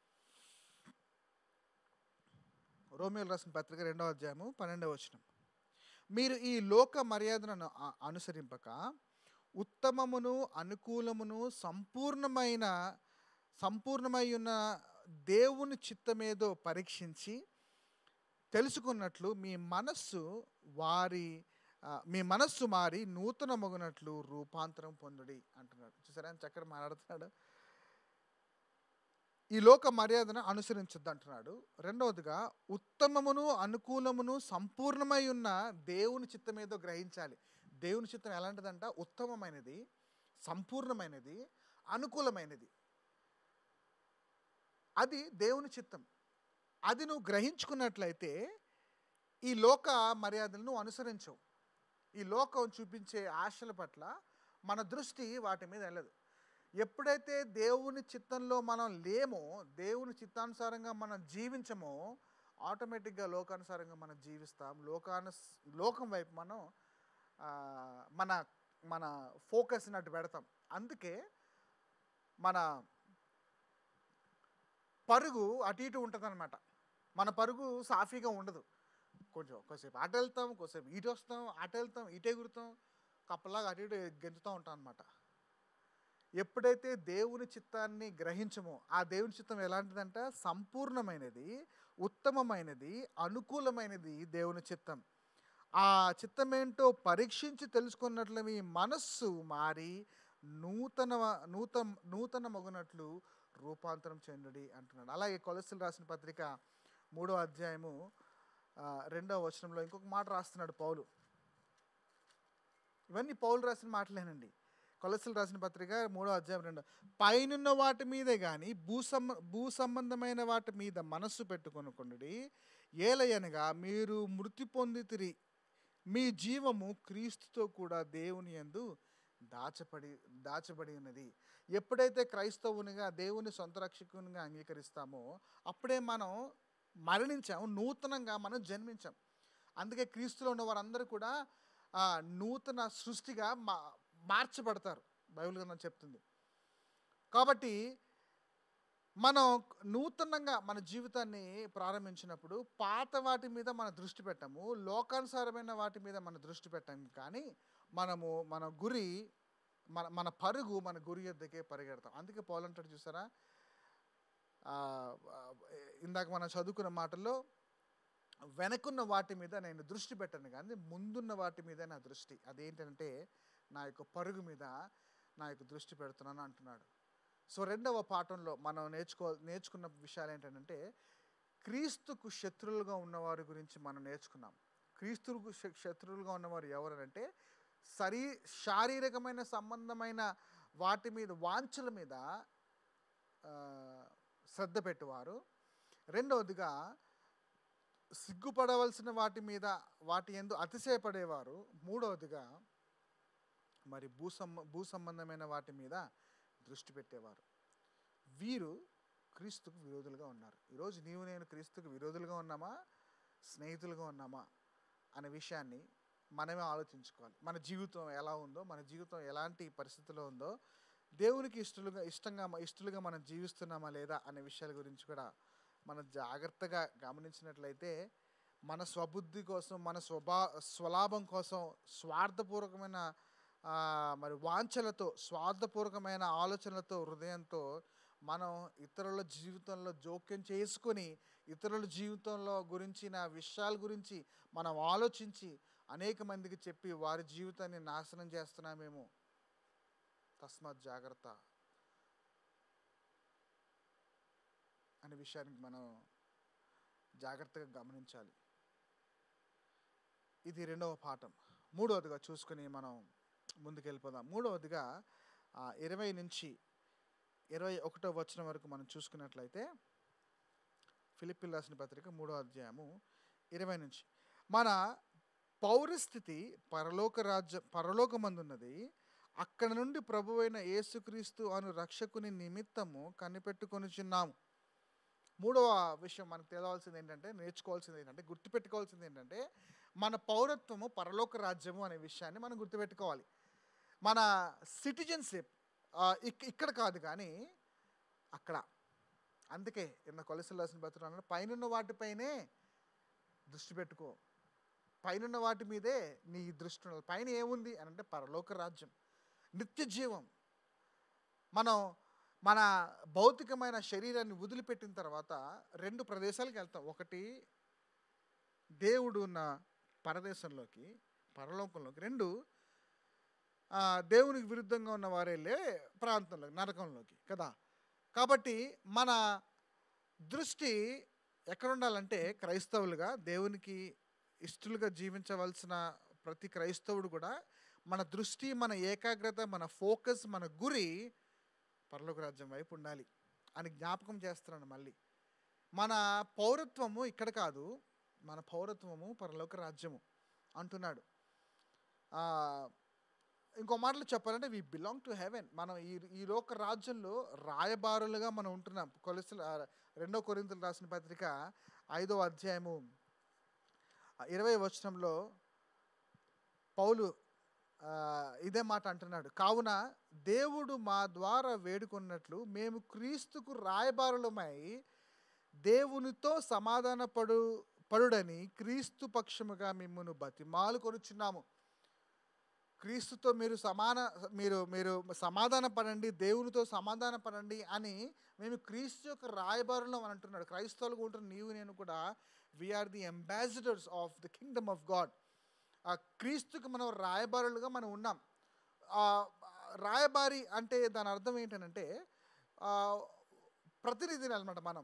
రోమియోలు రాసిన పత్రిక రెండో అధ్యాయము పన్నెండవ వచనం మీరు ఈ లోక మర్యాదలను అ- అనుసరింపక ఉత్తమమును అనుకూలమును సంపూర్ణమైన సంపూర్ణమై ఉన్న దేవుని చిత్తమేదో పరీక్షించి తెలుసుకున్నట్లు మీ మనస్సు వారి ఆ, మీ మనస్సు మారి నూతన మగునట్లు రూపాంతరం పొందుడి అంటున్నాడు చూసారా ఎంత చక్కగా మాట్లాడుతున్నాడు ఈ లోక మర్యాదను అనుసరించొద్దు అంటున్నాడు రెండవదిగా ఉత్తమమును అనుకూలమును సంపూర్ణమై ఉన్న దేవుని చిత్తం ఏదో గ్రహించాలి దేవుని చిత్తం ఎలాంటిదంట ఉత్తమమైనది సంపూర్ణమైనది అనుకూలమైనది అది దేవుని చిత్తం అది నువ్వు గ్రహించుకున్నట్లయితే ఈ లోక మర్యాదలను నువ్వు అనుసరించవు ఈ లోకం చూపించే ఆశల పట్ల మన దృష్టి వాటి మీద వెళ్ళదు ఎప్పుడైతే దేవుని చిత్తంలో మనం లేమో దేవుని చిత్తానుసారంగా మనం జీవించమో ఆటోమేటిక్గా లోకానుసారంగా మనం జీవిస్తాం లోకాను లోకం వైపు మనం ఆ, మన మన ఫోకస్ని అటు పెడతాం అందుకే మన పరుగు అటు ఇటు ఉంటుంది మన పరుగు సాఫీగా ఉండదు కొంచెం కొద్దిసేపు అటు వెళ్తాం కొద్దిసేపు ఇటు వస్తాం అటు వెళ్తాం ఇటు ఎగురుతాం కప్పలాగా అటు ఇటు గెంతుతూ ఉంటాం అనమాట ఎప్పుడైతే దేవుని చిత్తాన్ని గ్రహించమో ఆ దేవుని చిత్తం ఎలాంటిదంటే సంపూర్ణమైనది ఉత్తమమైనది అనుకూలమైనది దేవుని చిత్తం ఆ చిత్తం ఏంటో పరీక్షించి తెలుసుకున్నట్లు మీ మనస్సు మారి నూతన నూతన నూతన మగునట్లు రూపాంతరం చెందుడి అంటున్నాడు అలాగే కొలసిల్ రాసిన పత్రిక మూడో అధ్యాయము ఆ, రెండవ వచనంలో ఇంకొక మాట రాస్తున్నాడు పౌలు ఇవన్నీ పౌలు రాసిన మాటలేనండి కొలసిల్ రాసిన పత్రిక మూడో అధ్యాయం రెండు పైనున్న వాటి మీదే కానీ భూ సంబ భూ సంబంధమైన వాటి మీద మనస్సు పెట్టుకొనుకొనుడి ఏలయనగా మీరు మృతి పొందితిరి మీ జీవము క్రీస్తుతో కూడా దేవుని యందు దాచబడి దాచబడి ఉన్నది ఎప్పుడైతే క్రైస్తవునిగా దేవుని సొంత రక్షకునిగా అంగీకరిస్తామో అప్పుడే మనం మరణించాం నూతనంగా మనం జన్మించాం అందుకే క్రీస్తులో ఉన్న వారందరూ కూడా ఆ, నూతన సృష్టిగా మా మార్చబడతారు బైబిల్ గ్రంథం చెప్తుంది కాబట్టి మనం నూతనంగా మన జీవితాన్ని ప్రారంభించినప్పుడు పాత వాటి మీద మన దృష్టి పెట్టము లోకానుసారమైన వాటి మీద మన దృష్టి పెట్టాము కానీ మనము మన గురి మన మన పరుగు మన గురి యొద్దకే పరిగెడతాం అందుకే పౌలంటాడు చూసారా ఆ, ఆ, ఇందాక మనం చదువుకున్న మాటల్లో వెనకున్న వాటి మీద నేను దృష్టి పెట్టను కానీ ముందున్న వాటి మీద నా దృష్టి అదేంటంటే నా యొక్క పరుగు మీద నా యొక్క దృష్టి పెడుతున్నాను అంటున్నాడు సో రెండవ పాఠంలో మనం నేర్చుకో నేర్చుకున్న విషయాలు ఏంటంటే క్రీస్తుకు శత్రువులుగా ఉన్నవారి గురించి మనం నేర్చుకున్నాం క్రీస్తుకు శ- శత్రువులుగా ఉన్నవారు ఎవరంటే శరీ శారీరకమైన సంబంధమైన వాటి మీద వాంఛల మీద ఆ, శ్రద్ధ పెట్టువారు రెండవదిగా సిగ్గుపడవలసిన వాటి మీద వాటి ఎందు అతిశయపడేవారు మూడవదిగా మరి భూ సంబ భూ సంబంధమైన వాటి మీద దృష్టి పెట్టేవారు వీరు క్రీస్తుకు విరోధులుగా ఉన్నారు ఈరోజు నీవు నేను క్రీస్తుకు విరోధులుగా ఉన్నామా స్నేహితులుగా ఉన్నామా అనే విషయాన్ని మనమే ఆలోచించుకోవాలి మన జీవితం ఎలా ఉందో మన జీవితం ఎలాంటి పరిస్థితిలో ఉందో దేవునికి ఇష్టలుగా ఇష్టంగా ఇష్టలుగా మనం జీవిస్తున్నామా లేదా అనే విషయాల గురించి కూడా మనం జాగ్రత్తగా గమనించినట్లయితే మన స్వబుద్ధి కోసం మన స్వభా స్వలాభం కోసం స్వార్థపూర్వకమైన ఆ, మరి వాంఛలతో స్వార్థపూర్వకమైన ఆలోచనలతో హృదయంతో మనం ఇతరుల జీవితంలో జోక్యం చేసుకొని ఇతరుల జీవితంలో గురించిన విషయాల గురించి మనం ఆలోచించి అనేక మందికి చెప్పి వారి జీవితాన్ని నాశనం చేస్తున్నామేమో తస్మాత్ జాగ్రత్త అనే విషయానికి మనం జాగ్రత్తగా గమనించాలి ఇది రెండవ పాఠం మూడవదిగా చూసుకుని మనం ముందుకెళ్ళిపోదాం మూడవదిగా ఆ, ఇరవై నుంచి ఇరవై ఒకటో వచనం వరకు మనం చూసుకున్నట్లయితే ఫిలిపిల్ రాసిన పత్రిక మూడో అధ్యాయము ఇరవై నుంచి మన పౌరస్థితి పరలోక రాజ్య పరలోకమందున్నది అక్కడ నుండి ప్రభువైన యేసుక్రీస్తు అను రక్షకుని నిమిత్తము కనిపెట్టుకొనిచున్నాము మూడవ విషయం మనకు తెలవాల్సింది ఏంటంటే నేర్చుకోవాల్సింది ఏంటంటే గుర్తుపెట్టుకోవాల్సింది ఏంటంటే మన పౌరత్వము పరలోక రాజ్యము అనే విషయాన్ని మనం గుర్తుపెట్టుకోవాలి మన సిటిజన్షిప్ ఇక్కడ కాదు కానీ అక్కడ అందుకే ఇన్న కొలసలు రాసిన పత్రం పైనున్న వాటిపైనే దృష్టి పెట్టుకో పైనున్న వాటి మీదే నీ దృష్టి ఉండాలి పైన ఏముంది అని అంటే పరలోక రాజ్యం నిత్య జీవం మనం మన భౌతికమైన శరీరాన్ని వదిలిపెట్టిన తర్వాత రెండు ప్రదేశాలకు వెళ్తాం ఒకటి దేవుడు ఉన్న పరదేశంలోకి పరలోకంలోకి రెండు ఆ, దేవునికి విరుద్ధంగా ఉన్న వారు వెళ్ళే ప్రాంతంలోకి నరకంలోకి కదా కాబట్టి మన దృష్టి ఎక్కడ ఉండాలంటే క్రైస్తవులుగా దేవునికి ఇష్టలుగా జీవించవలసిన ప్రతి క్రైస్తవుడు కూడా మన దృష్టి మన ఏకాగ్రత మన ఫోకస్ మన గురి పరలోక రాజ్యం వైపు ఉండాలి అని జ్ఞాపకం చేస్తున్నాను మళ్ళీ మన పౌరత్వము ఇక్కడ కాదు మన పౌరత్వము పరలోక రాజ్యము అంటున్నాడు ఆ, ఇంకో మాటలు చెప్పాలంటే వి బిలాంగ్ టు హెవెన్ మనం ఈ ఈ లోక రాజ్యంలో రాయబారులుగా మనం ఉంటున్నాం కొలెస్ట్రాల్ రెండో కొరింతలు రాసిన పత్రిక ఐదో అధ్యాయము ఆ, ఇరవై వచనంలో పౌలు ఆ, ఇదే మాట అంటున్నాడు కావున దేవుడు మా ద్వారా వేడుకున్నట్లు మేము క్రీస్తుకు రాయబారులమై దేవునితో సమాధాన పడు పడుడని క్రీస్తు పక్షముగా మిమ్మల్ని బతిమాలు కొనుచున్నాము క్రీస్తుతో మీరు సమాన మీరు మీరు సమాధాన పడండి దేవునితో సమాధాన పడండి అని మేము క్రీస్తు యొక్క రాయబారులం అని అంటున్నాడు క్రైస్తవులుగా ఉంటున్న నీవు నేను కూడా we are the ambassadors of the kingdom of God ఆ క్రీస్తుకి మనం రాయబారులుగా మనం ఉన్నాం ఆ, రాయబారి అంటే దాని అర్థం ఏంటంటే ఆ, ప్రతినిధిని అనమాట మనం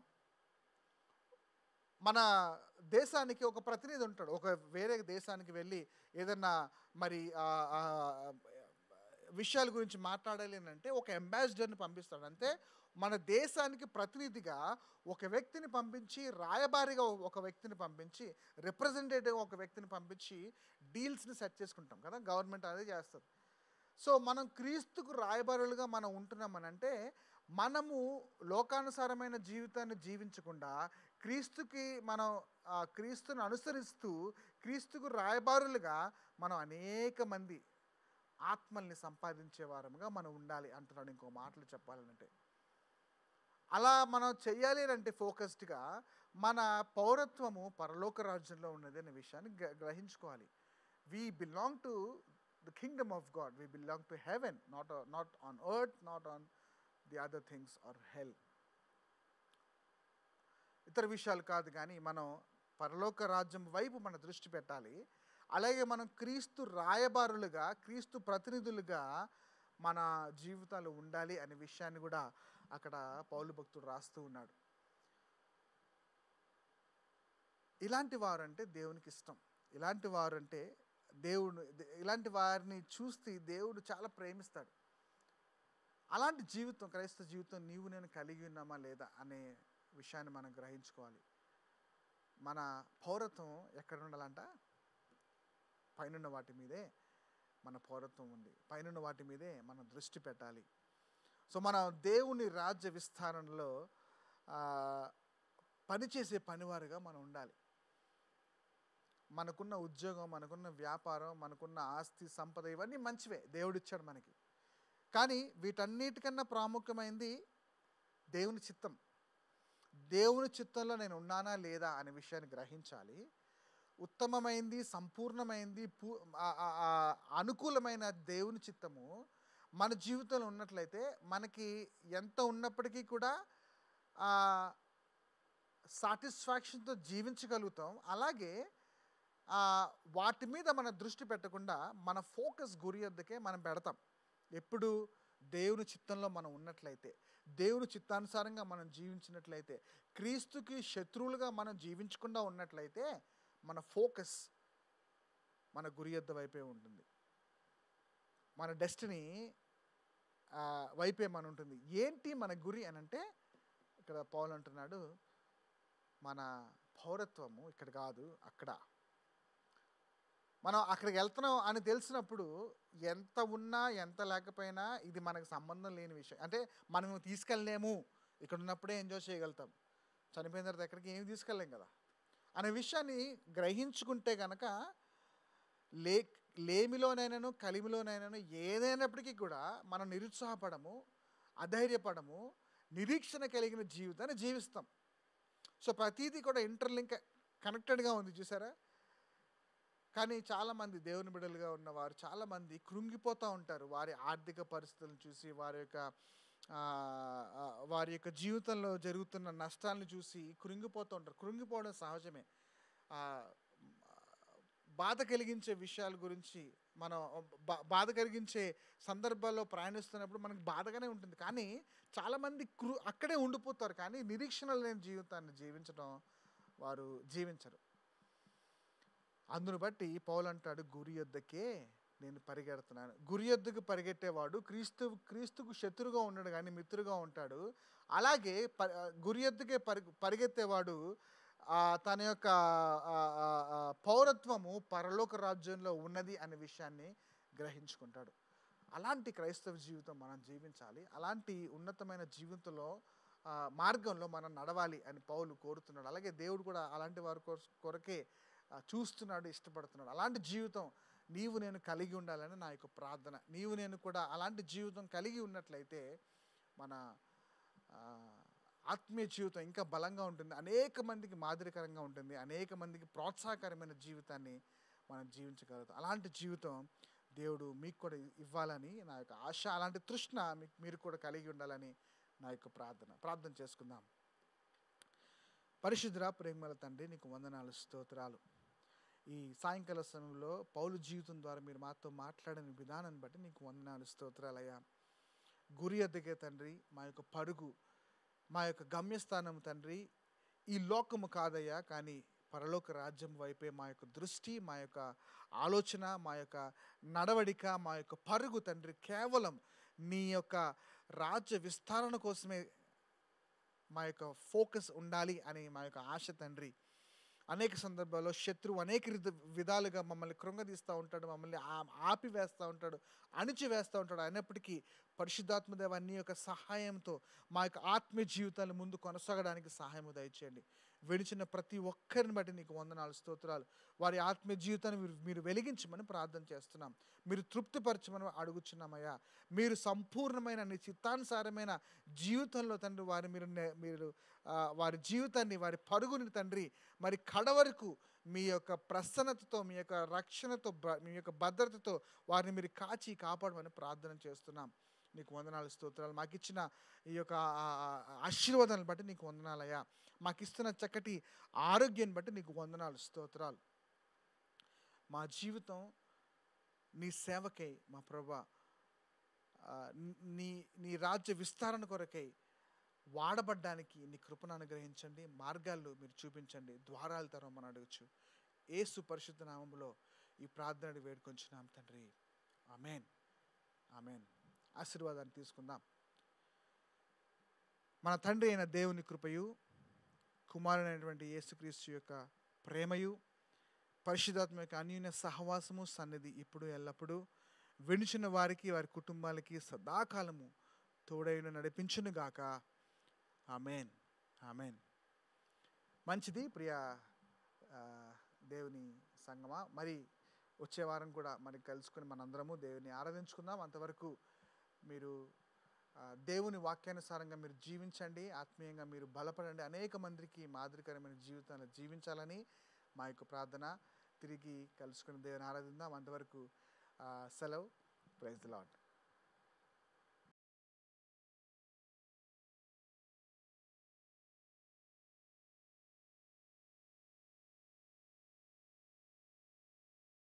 మన దేశానికి ఒక ప్రతినిధి ఉంటాడు ఒక వేరే దేశానికి వెళ్ళి ఏదన్నా మరి ఆ, ఆ, విషయాల గురించి మాట్లాడాలి అని అంటే ఒక అంబాసిడర్ని పంపిస్తాడు అంతే మన దేశానికి ప్రతినిధిగా ఒక వ్యక్తిని పంపించి రాయబారిగా ఒక వ్యక్తిని పంపించి రిప్రజెంటేటివ్ ఒక వ్యక్తిని పంపించి డీల్స్ని సెట్ చేసుకుంటాం కదా గవర్నమెంట్ అదే చేస్తుంది సో మనం క్రీస్తుకు రాయబారులుగా మనం ఉంటున్నామనంటే మనము లోకానుసారమైన జీవితాన్ని జీవించకుండా క్రీస్తుకి మనం ఆ క్రీస్తుని అనుసరిస్తూ క్రీస్తుకు రాయబారులుగా మనం అనేక మంది ఆత్మల్ని సంపాదించే వారముగా మనం ఉండాలి అంటున్నాడు ఇంకో మాటలు చెప్పాలంటే అలా మనం చెయ్యాలి అంటే ఫోకస్డ్గా మన పౌరత్వము పరలోక రాజ్యంలో ఉన్నది అనే విషయాన్ని గ్ర- గ్రహించుకోవాలి we belong to the kingdom of God we belong to heaven not not on earth not on the other things or hell ఇతర విషయాలు కాదు కానీ మనం పరలోక రాజ్యం వైపు మన దృష్టి పెట్టాలి అలాగే మనం క్రీస్తు రాయబారులుగా క్రీస్తు ప్రతినిధులుగా మన జీవితాలు ఉండాలి అనే విషయాన్ని కూడా అక్కడ పౌలు భక్తుడు రాస్తూ ఉన్నాడు ఇలాంటి వారంటే దేవునికి ఇష్టం ఇలాంటి వారంటే దేవుడు ఇలాంటి వారిని చూస్తే దేవుడు చాలా ప్రేమిస్తాడు అలాంటి జీవితం క్రైస్తవ జీవితం నీవు నేను కలిగి ఉన్నామా లేదా అనే విషయాన్ని మనం గ్రహించుకోవాలి మన పౌరత్వం ఎక్కడ ఉండాలంట పైనున్న వాటి మీదే మన పౌరత్వం ఉంది పైనున్న వాటి మీదే మనం దృష్టి పెట్టాలి సో మన దేవుని రాజ్య విస్తరణలో ఆ, పనిచేసే పనివారుగా మనం ఉండాలి మనకున్న ఉద్యోగం మనకున్న వ్యాపారం మనకున్న ఆస్తి సంపద ఇవన్నీ మంచివే దేవుడిచ్చాడు మనకి కానీ వీటన్నిటికన్నా ప్రాముఖ్యమైనది దేవుని చిత్తం దేవుని చిత్తంలో నేను ఉన్నానా లేదా అనే విషయాన్ని గ్రహించాలి ఉత్తమమైంది సంపూర్ణమైంది పూ ఆ- ఆ- ఆ అనుకూలమైన దేవుని చిత్తము మన జీవితంలో ఉన్నట్లయితే మనకి ఎంత ఉన్నప్పటికీ కూడా సాటిస్ఫాక్షన్తో జీవించగలుగుతాం అలాగే ఆ, వాటి మీద మన దృష్టి పెట్టకుండా మన ఫోకస్ గురి వద్దకే మనం పెడతాం ఎప్పుడు దేవుని చిత్తంలో మనం ఉన్నట్లయితే దేవుని చిత్తానుసారంగా మనం జీవించినట్లయితే క్రీస్తుకి శత్రువులుగా మనం జీవించకుండా ఉన్నట్లయితే మన ఫోకస్ మన గురి యొద్ద వైపే ఉంటుంది మన డెస్టినీ వైపే మన ఉంటుంది ఏంటి మన గురి అని అంటే ఇక్కడ పౌలు అంటున్నాడు మన పౌరత్వము ఇక్కడ కాదు అక్కడ మనం అక్కడికి వెళ్తున్నాం అని తెలిసినప్పుడు ఎంత ఉన్నా ఎంత లేకపోయినా ఇది మనకు సంబంధం లేని విషయం అంటే మనం తీసుకెళ్ళలేము ఇక్కడ ఉన్నప్పుడే ఎంజాయ్ చేయగలుగుతాం చనిపోయిన తర్వాత ఎక్కడికి ఏమి తీసుకెళ్ళలేం కదా అనే విషయాన్ని గ్రహించుకుంటే కనుక లే లేమిలోనైనాను కలిమిలోనైనాను ఏదైనప్పటికీ కూడా మనం నిరుత్సాహపడము అధైర్యపడము నిరీక్షణ కలిగిన జీవితాన్ని జీవిస్తాం సో ప్రతిదీ కూడా ఇంటర్లింక్ కనెక్టెడ్గా ఉంది చూసారా కానీ చాలామంది దేవుని బిడ్డలుగా ఉన్నవారు చాలామంది కృంగిపోతూ ఉంటారు వారి ఆర్థిక పరిస్థితులను చూసి వారి యొక్క ఆ, ఆ, వారి యొక్క జీవితంలో జరుగుతున్న నష్టాలను చూసి కృంగిపోతూ ఉంటారు కృంగిపోవడం సహజమే ఆ, బాధ కలిగించే విషయాల గురించి మనం బా బాధ కలిగించే సందర్భాల్లో ప్రయాణిస్తున్నప్పుడు మనకు బాధగానే ఉంటుంది కానీ చాలామంది కృ అక్కడే ఉండిపోతారు కానీ నిరీక్షణ లేని జీవితాన్ని జీవించడం వారు జీవించరు అందును బట్టి పౌలు అంటాడు గురి యొద్దకే నేను పరిగెడుతున్నాను గురి యొద్దకు పరిగెట్టేవాడు క్రీస్తు క్రీస్తుకు శత్రుగా ఉన్నాడు కానీ మిత్రుగా ఉంటాడు అలాగే ప గురి యొద్దకే పరి పరిగెత్తేవాడు ఆ, తన యొక్క ఆ, ఆ, ఆ, పౌరత్వము పరలోక రాజ్యంలో ఉన్నది అనే విషయాన్ని గ్రహించుకుంటాడు అలాంటి క్రైస్తవ జీవితం మనం జీవించాలి అలాంటి ఉన్నతమైన జీవితంలో ఆ, మార్గంలో మనం నడవాలి అని పౌలు కోరుతున్నాడు అలాగే దేవుడు కూడా అలాంటి వారి కోర్- కొరకే ఆ, చూస్తున్నాడు ఇష్టపడుతున్నాడు అలాంటి జీవితం నీవు నేను కలిగి ఉండాలని నా యొక్క ప్రార్థన నీవు నేను కూడా అలాంటి జీవితం కలిగి ఉన్నట్లయితే మన ఆ, ఆత్మీయ జీవితం ఇంకా బలంగా ఉంటుంది అనేక మందికి మాదిరికరంగా ఉంటుంది అనేక మందికి ప్రోత్సాహకరమైన జీవితాన్ని మనం జీవించగలుగుతాం అలాంటి జీవితం దేవుడు మీకు కూడా ఇవ్వాలని నా యొక్క ఆశ అలాంటి తృష్ణ మీకు మీరు కూడా కలిగి ఉండాలని నా యొక్క ప్రార్థన ప్రార్థన చేసుకుందాం పరిశుద్ర ప్రేమల తండ్రి నీకు వందనాలు స్తోత్రాలు ఈ సాయంకాల సమయంలో పౌలు జీవితం ద్వారా మీరు మాతో మాట్లాడిన విధానాన్ని బట్టి నీకు వందనాలు స్తోత్రాలయ్యా గురి ఎద్దగే తండ్రి మా యొక్క పరుగు మా యొక్క గమ్యస్థానం తండ్రి ఈ లోకము కాదయ్యా కానీ పరలోక రాజ్యం వైపే మా యొక్క దృష్టి మా యొక్క ఆలోచన మా యొక్క నడవడిక మా యొక్క పరుగు తండ్రి కేవలం నీ యొక్క రాజ్య విస్తరణ కోసమే మా యొక్క ఫోకస్ ఉండాలి అని మా యొక్క ఆశ తండ్రి అనేక సందర్భాల్లో శత్రువు అనేక రిధ- విధాలుగా మమ్మల్ని కృంగదీస్తూ ఉంటాడు మమ్మల్ని ఆ- ఆపివేస్తూ ఉంటాడు అణిచివేస్తూ ఉంటాడు అయినప్పటికీ పరిశుద్ధాత్మదేవ నీ యొక్క సహాయంతో మా యొక్క ఆత్మీయ జీవితాలు ముందు కొనసాగడానికి సహాయం దయచేయండి విడిచిన ప్రతి ఒక్కరిని బట్టి నీకు వందనాలు స్తోత్రాలు వారి ఆత్మీయ జీవితాన్ని మీరు మీరు వెలిగించమని ప్రార్థన చేస్తున్నాం మీరు తృప్తిపరచమని అడుగుచున్నామయ్యా మీరు సంపూర్ణమైన నీ చిత్తానుసారమైన జీవితంలో తండ్రి వారి మీరు నే- మీరు ఆ, వారి జీవితాన్ని వారి పరుగుని తండ్రి మరి కడవరకు మీ యొక్క ప్రసన్నతతో మీ యొక్క రక్షణతో బ- మీ యొక్క భద్రతతో వారిని మీరు కాచి కాపాడమని ప్రార్థన చేస్తున్నాం నీకు వందనాలు స్తోత్రాలు మాకు ఇచ్చిన ఈ యొక్క ఆ- ఆ- ఆ ఆశీర్వాదాలను బట్టి నీకు వందనాలయ్యా మాకు ఇస్తున్న చక్కటి ఆరోగ్యాన్ని బట్టి నీకు వందనాలు స్తోత్రాలు మా జీవితం నీ సేవకై మా ప్రభా ఆ, నీ నీ రాజ్య విస్తరణ కొరకై వాడబడ్డానికి నీ కృపను అనుగ్రహించండి మార్గాలు మీరు చూపించండి ద్వారాలు తెరవమని అడగచ్చు ఏసు పరిశుద్ధ నామములో ఈ ప్రార్థన వేడుకొంచున్నాం తండ్రి ఆమెన్ ఆమెన్ ఆశీర్వాదాన్ని తీసుకుందాం మన తండ్రి అయిన దేవుని కృపయు కుమారుడైనటువంటి యేసుక్రీస్తు యొక్క ప్రేమయు పరిశుధాత్మ యొక్క అన్యూన్య సహవాసము సన్నిధి ఇప్పుడు ఎల్లప్పుడూ వినిచిన వారికి వారి కుటుంబాలకి సదాకాలము తోడైన నడిపించును గాక ఆమెన్ ఆమెన్ మంచిది ప్రియ ఆ, దేవుని సంగమా మరి వచ్చే వారం కూడా మరి కలుసుకొని మనందరము దేవుని ఆరాధించుకుందాం అంతవరకు మీరు ఆ, దేవుని వాక్యానుసారంగా మీరు జీవించండి ఆత్మీయంగా మీరు బలపడండి అనేక మందికి మాదిరికరమైన జీవితాన్ని జీవించాలని మా యొక్క ప్రార్థన తిరిగి కలుసుకుని దేవుని ఆరాధిద్దాం అంతవరకు ఆ, సెలవు ప్రైజ్ లాడ్